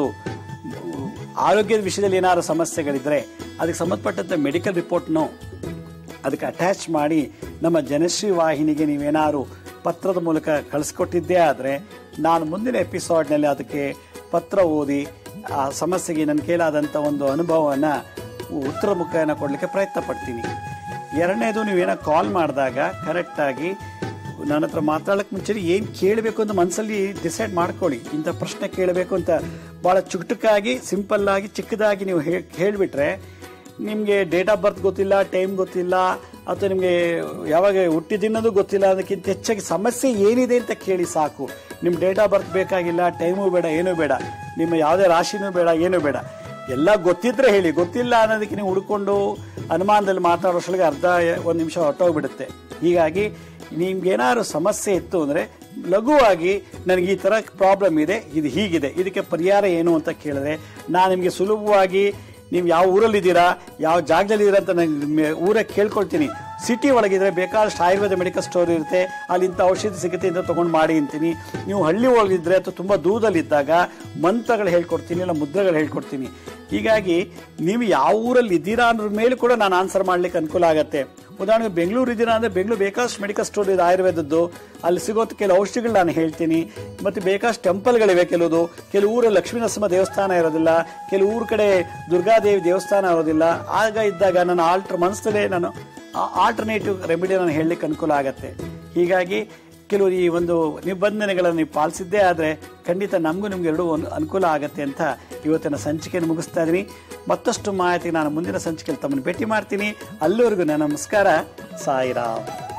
ಆರೋಗ್ಯದ ವಿಷಯದಲ್ಲಿ ಏನಾದ್ರು ಸಮಸ್ಯೆಗಳಿದ್ರೆ ಅದಕ್ಕೆ ಸಂಬಂಧಪಟ್ಟಂತೆ ಮೆಡಿಕಲ್ ರಿಪೋರ್ಟ್ನು ಅದಕ್ಕೆ ಅಟ್ಯಾಚ್ ಮಾಡಿ ನಮ್ಮ ಜನಶ್ರೀ ವಾಹಿನಿಗೆ ನೀವೇನಾದ್ರು ಪತ್ರದ ಮೂಲಕ ಕಳಿಸ್ಕೊಟ್ಟಿದ್ದೇ ಆದರೆ ನಾನು ಮುಂದಿನ ಎಪಿಸೋಡ್ನಲ್ಲಿ ಅದಕ್ಕೆ ಪತ್ರ ಓದಿ ಆ ಸಮಸ್ಯೆಗೆ ನನ್ನ ಕೈಲಾದಂಥ ಒಂದು ಅನುಭವವನ್ನು ಉತ್ತರ ಮುಖೇನ ಕೊಡಲಿಕ್ಕೆ ಪ್ರಯತ್ನ ಪಡ್ತೀನಿ ಎರಡನೇದು ನೀವೇನೋ ಕಾಲ್ ಮಾಡಿದಾಗ ಕರೆಕ್ಟಾಗಿ ನನ್ನ ಹತ್ರ ಮಾತಾಡಕ್ಕೆ ಮುಂಚೆ ಏನು ಕೇಳಬೇಕು ಅಂತ ಮನಸ್ಸಲ್ಲಿ ಡಿಸೈಡ್ ಮಾಡ್ಕೊಳ್ಳಿ ಇಂಥ ಪ್ರಶ್ನೆ ಕೇಳಬೇಕು ಅಂತ ಭಾಳ ಚುಟುಕಾಗಿ ಸಿಂಪಲ್ ಆಗಿ ಚಿಕ್ಕದಾಗಿ ನೀವು ಹೇಳಿಬಿಟ್ರೆ ನಿಮಗೆ ಡೇಟ್ ಆಫ್ ಬರ್ತ್ ಗೊತ್ತಿಲ್ಲ ಟೈಮ್ ಗೊತ್ತಿಲ್ಲ ಅಥವಾ ನಿಮಗೆ ಯಾವಾಗ ಹುಟ್ಟಿದಿನ್ನೋದು ಗೊತ್ತಿಲ್ಲ ಅದಕ್ಕಿಂತ ಹೆಚ್ಚಾಗಿ ಸಮಸ್ಯೆ ಏನಿದೆ ಅಂತ ಕೇಳಿ ಸಾಕು ನಿಮ್ಮ ಡೇಟ್ ಆಫ್ ಬರ್ತ್ ಬೇಕಾಗಿಲ್ಲ ಟೈಮು ಬೇಡ ಏನೂ ಬೇಡ ನಿಮ್ಮ ಯಾವುದೇ ರಾಶಿನೂ ಬೇಡ ಏನೂ ಬೇಡ ಎಲ್ಲ ಗೊತ್ತಿದ್ರೆ ಹೇಳಿ ಗೊತ್ತಿಲ್ಲ ಅನ್ನೋದಕ್ಕೆ ನೀವು ಹುಡ್ಕೊಂಡು ಅನುಮಾನದಲ್ಲಿ ಮಾತಾಡೋಷ್ಟೊಳಗೆ ಅರ್ಧ ಒಂದು ನಿಮಿಷ ಹೊಟ್ಟೋಗ್ಬಿಡುತ್ತೆ ಹೀಗಾಗಿ ನಿಮ್ಗೇನಾದ್ರು ಸಮಸ್ಯೆ ಇತ್ತು ಅಂದರೆ ಲಘುವಾಗಿ ನನಗೆ ಈ ಥರ ಪ್ರಾಬ್ಲಮ್ ಇದೆ ಇದು ಹೀಗಿದೆ ಇದಕ್ಕೆ ಪರಿಹಾರ ಏನು ಅಂತ ಕೇಳಿದ್ರೆ ನಾನು ನಿಮಗೆ ಸುಲಭವಾಗಿ ನೀವು ಯಾವ ಊರಲ್ಲಿದ್ದೀರಾ ಯಾವ ಜಾಗದಲ್ಲಿದ್ದೀರಾ ಅಂತ ನಾನು ಊರಾಗ ಕೇಳ್ಕೊಳ್ತೀನಿ ಸಿಟಿ ಒಳಗಿದ್ರೆ ಬೇಕಾದಷ್ಟು ಆಯುರ್ವೇದ ಮೆಡಿಕಲ್ ಸ್ಟೋರ್ ಇರುತ್ತೆ ಅಲ್ಲಿ ಇಂಥ ಔಷಧಿ ಸಿಗುತ್ತೆ ಅಂತ ತೊಗೊಂಡು ಮಾಡಿ ಅಂತೀನಿ ನೀವು ಹಳ್ಳಿ ಒಳಗಿದ್ರೆ ಅಥವಾ ತುಂಬ ದೂರದಲ್ಲಿದ್ದಾಗ ಮಂತ್ರಗಳು ಹೇಳ್ಕೊಡ್ತೀನಿ ಇಲ್ಲ ಮುದ್ರೆಗಳು ಹೇಳ್ಕೊಡ್ತೀನಿ ಹೀಗಾಗಿ ನೀವು ಯಾವ ಊರಲ್ಲಿ ಇದ್ದೀರಾ ಅನ್ನೋದ್ರ ಮೇಲೆ ಕೂಡ ನಾನು ಆನ್ಸರ್ ಮಾಡ್ಲಿಕ್ಕೆ ಅನುಕೂಲ ಆಗುತ್ತೆ ಉದಾಹರಣೆಗೆ ಬೆಂಗಳೂರು ಇದ್ದೀರಾ ಅಂದರೆ ಬೆಂಗಳೂರು ಬೇಕಾದಷ್ಟು ಮೆಡಿಕಲ್ ಸ್ಟೋರ್ ಇದೆ ಆಯುರ್ವೇದದ್ದು ಅಲ್ಲಿ ಸಿಗೋದು ಕೆಲವು ಔಷಧಿಗಳು ನಾನು ಹೇಳ್ತೀನಿ ಮತ್ತು ಬೇಕಾದಷ್ಟು ಟೆಂಪಲ್ಗಳಿವೆ ಕೆಲವುದು ಕೆಲವು ಊರಲ್ಲಿ ಲಕ್ಷ್ಮೀ ನರಸಿಂಹ ದೇವಸ್ಥಾನ ಇರೋದಿಲ್ಲ ಕೆಲವು ಊರ ಕಡೆ ದುರ್ಗಾದೇವಿ ದೇವಸ್ಥಾನ ಇರೋದಿಲ್ಲ ಆಗ ಇದ್ದಾಗ ನನ್ನ ಆಲ್ಟ್ರ್ ಮನಸ್ಸಲ್ಲೇ ನಾನು ಆಲ್ಟರ್ನೇಟಿವ್ ರೆಮಿಡಿ ನಾನು ಹೇಳಲಿಕ್ಕೆ ಅನುಕೂಲ ಆಗುತ್ತೆ ಹೀಗಾಗಿ ಕೆಲವು ಈ ಒಂದು ನಿಬಂಧನೆಗಳನ್ನು ನೀವು ಪಾಲಿಸಿದ್ದೇ ಆದರೆ ಖಂಡಿತ ನಮಗೂ ನಿಮ್ಗೆ ಎರಡೂ ಒಂದು ಅನುಕೂಲ ಆಗುತ್ತೆ ಅಂತ ಇವತ್ತಿನ ಸಂಚಿಕೆಯನ್ನು ಮುಗಿಸ್ತಾ ಇದ್ದೀನಿ ಮತ್ತಷ್ಟು ಮಾಹಿತಿ ನಾನು ಮುಂದಿನ ಸಂಚಿಕೆಯಲ್ಲಿ ತಮ್ಮನ್ನು ಭೇಟಿ ಮಾಡ್ತೀನಿ ಅಲ್ಲಿವರೆಗೂ ನನ್ನ ನಮಸ್ಕಾರ ಸಾಯಿರಾಮ್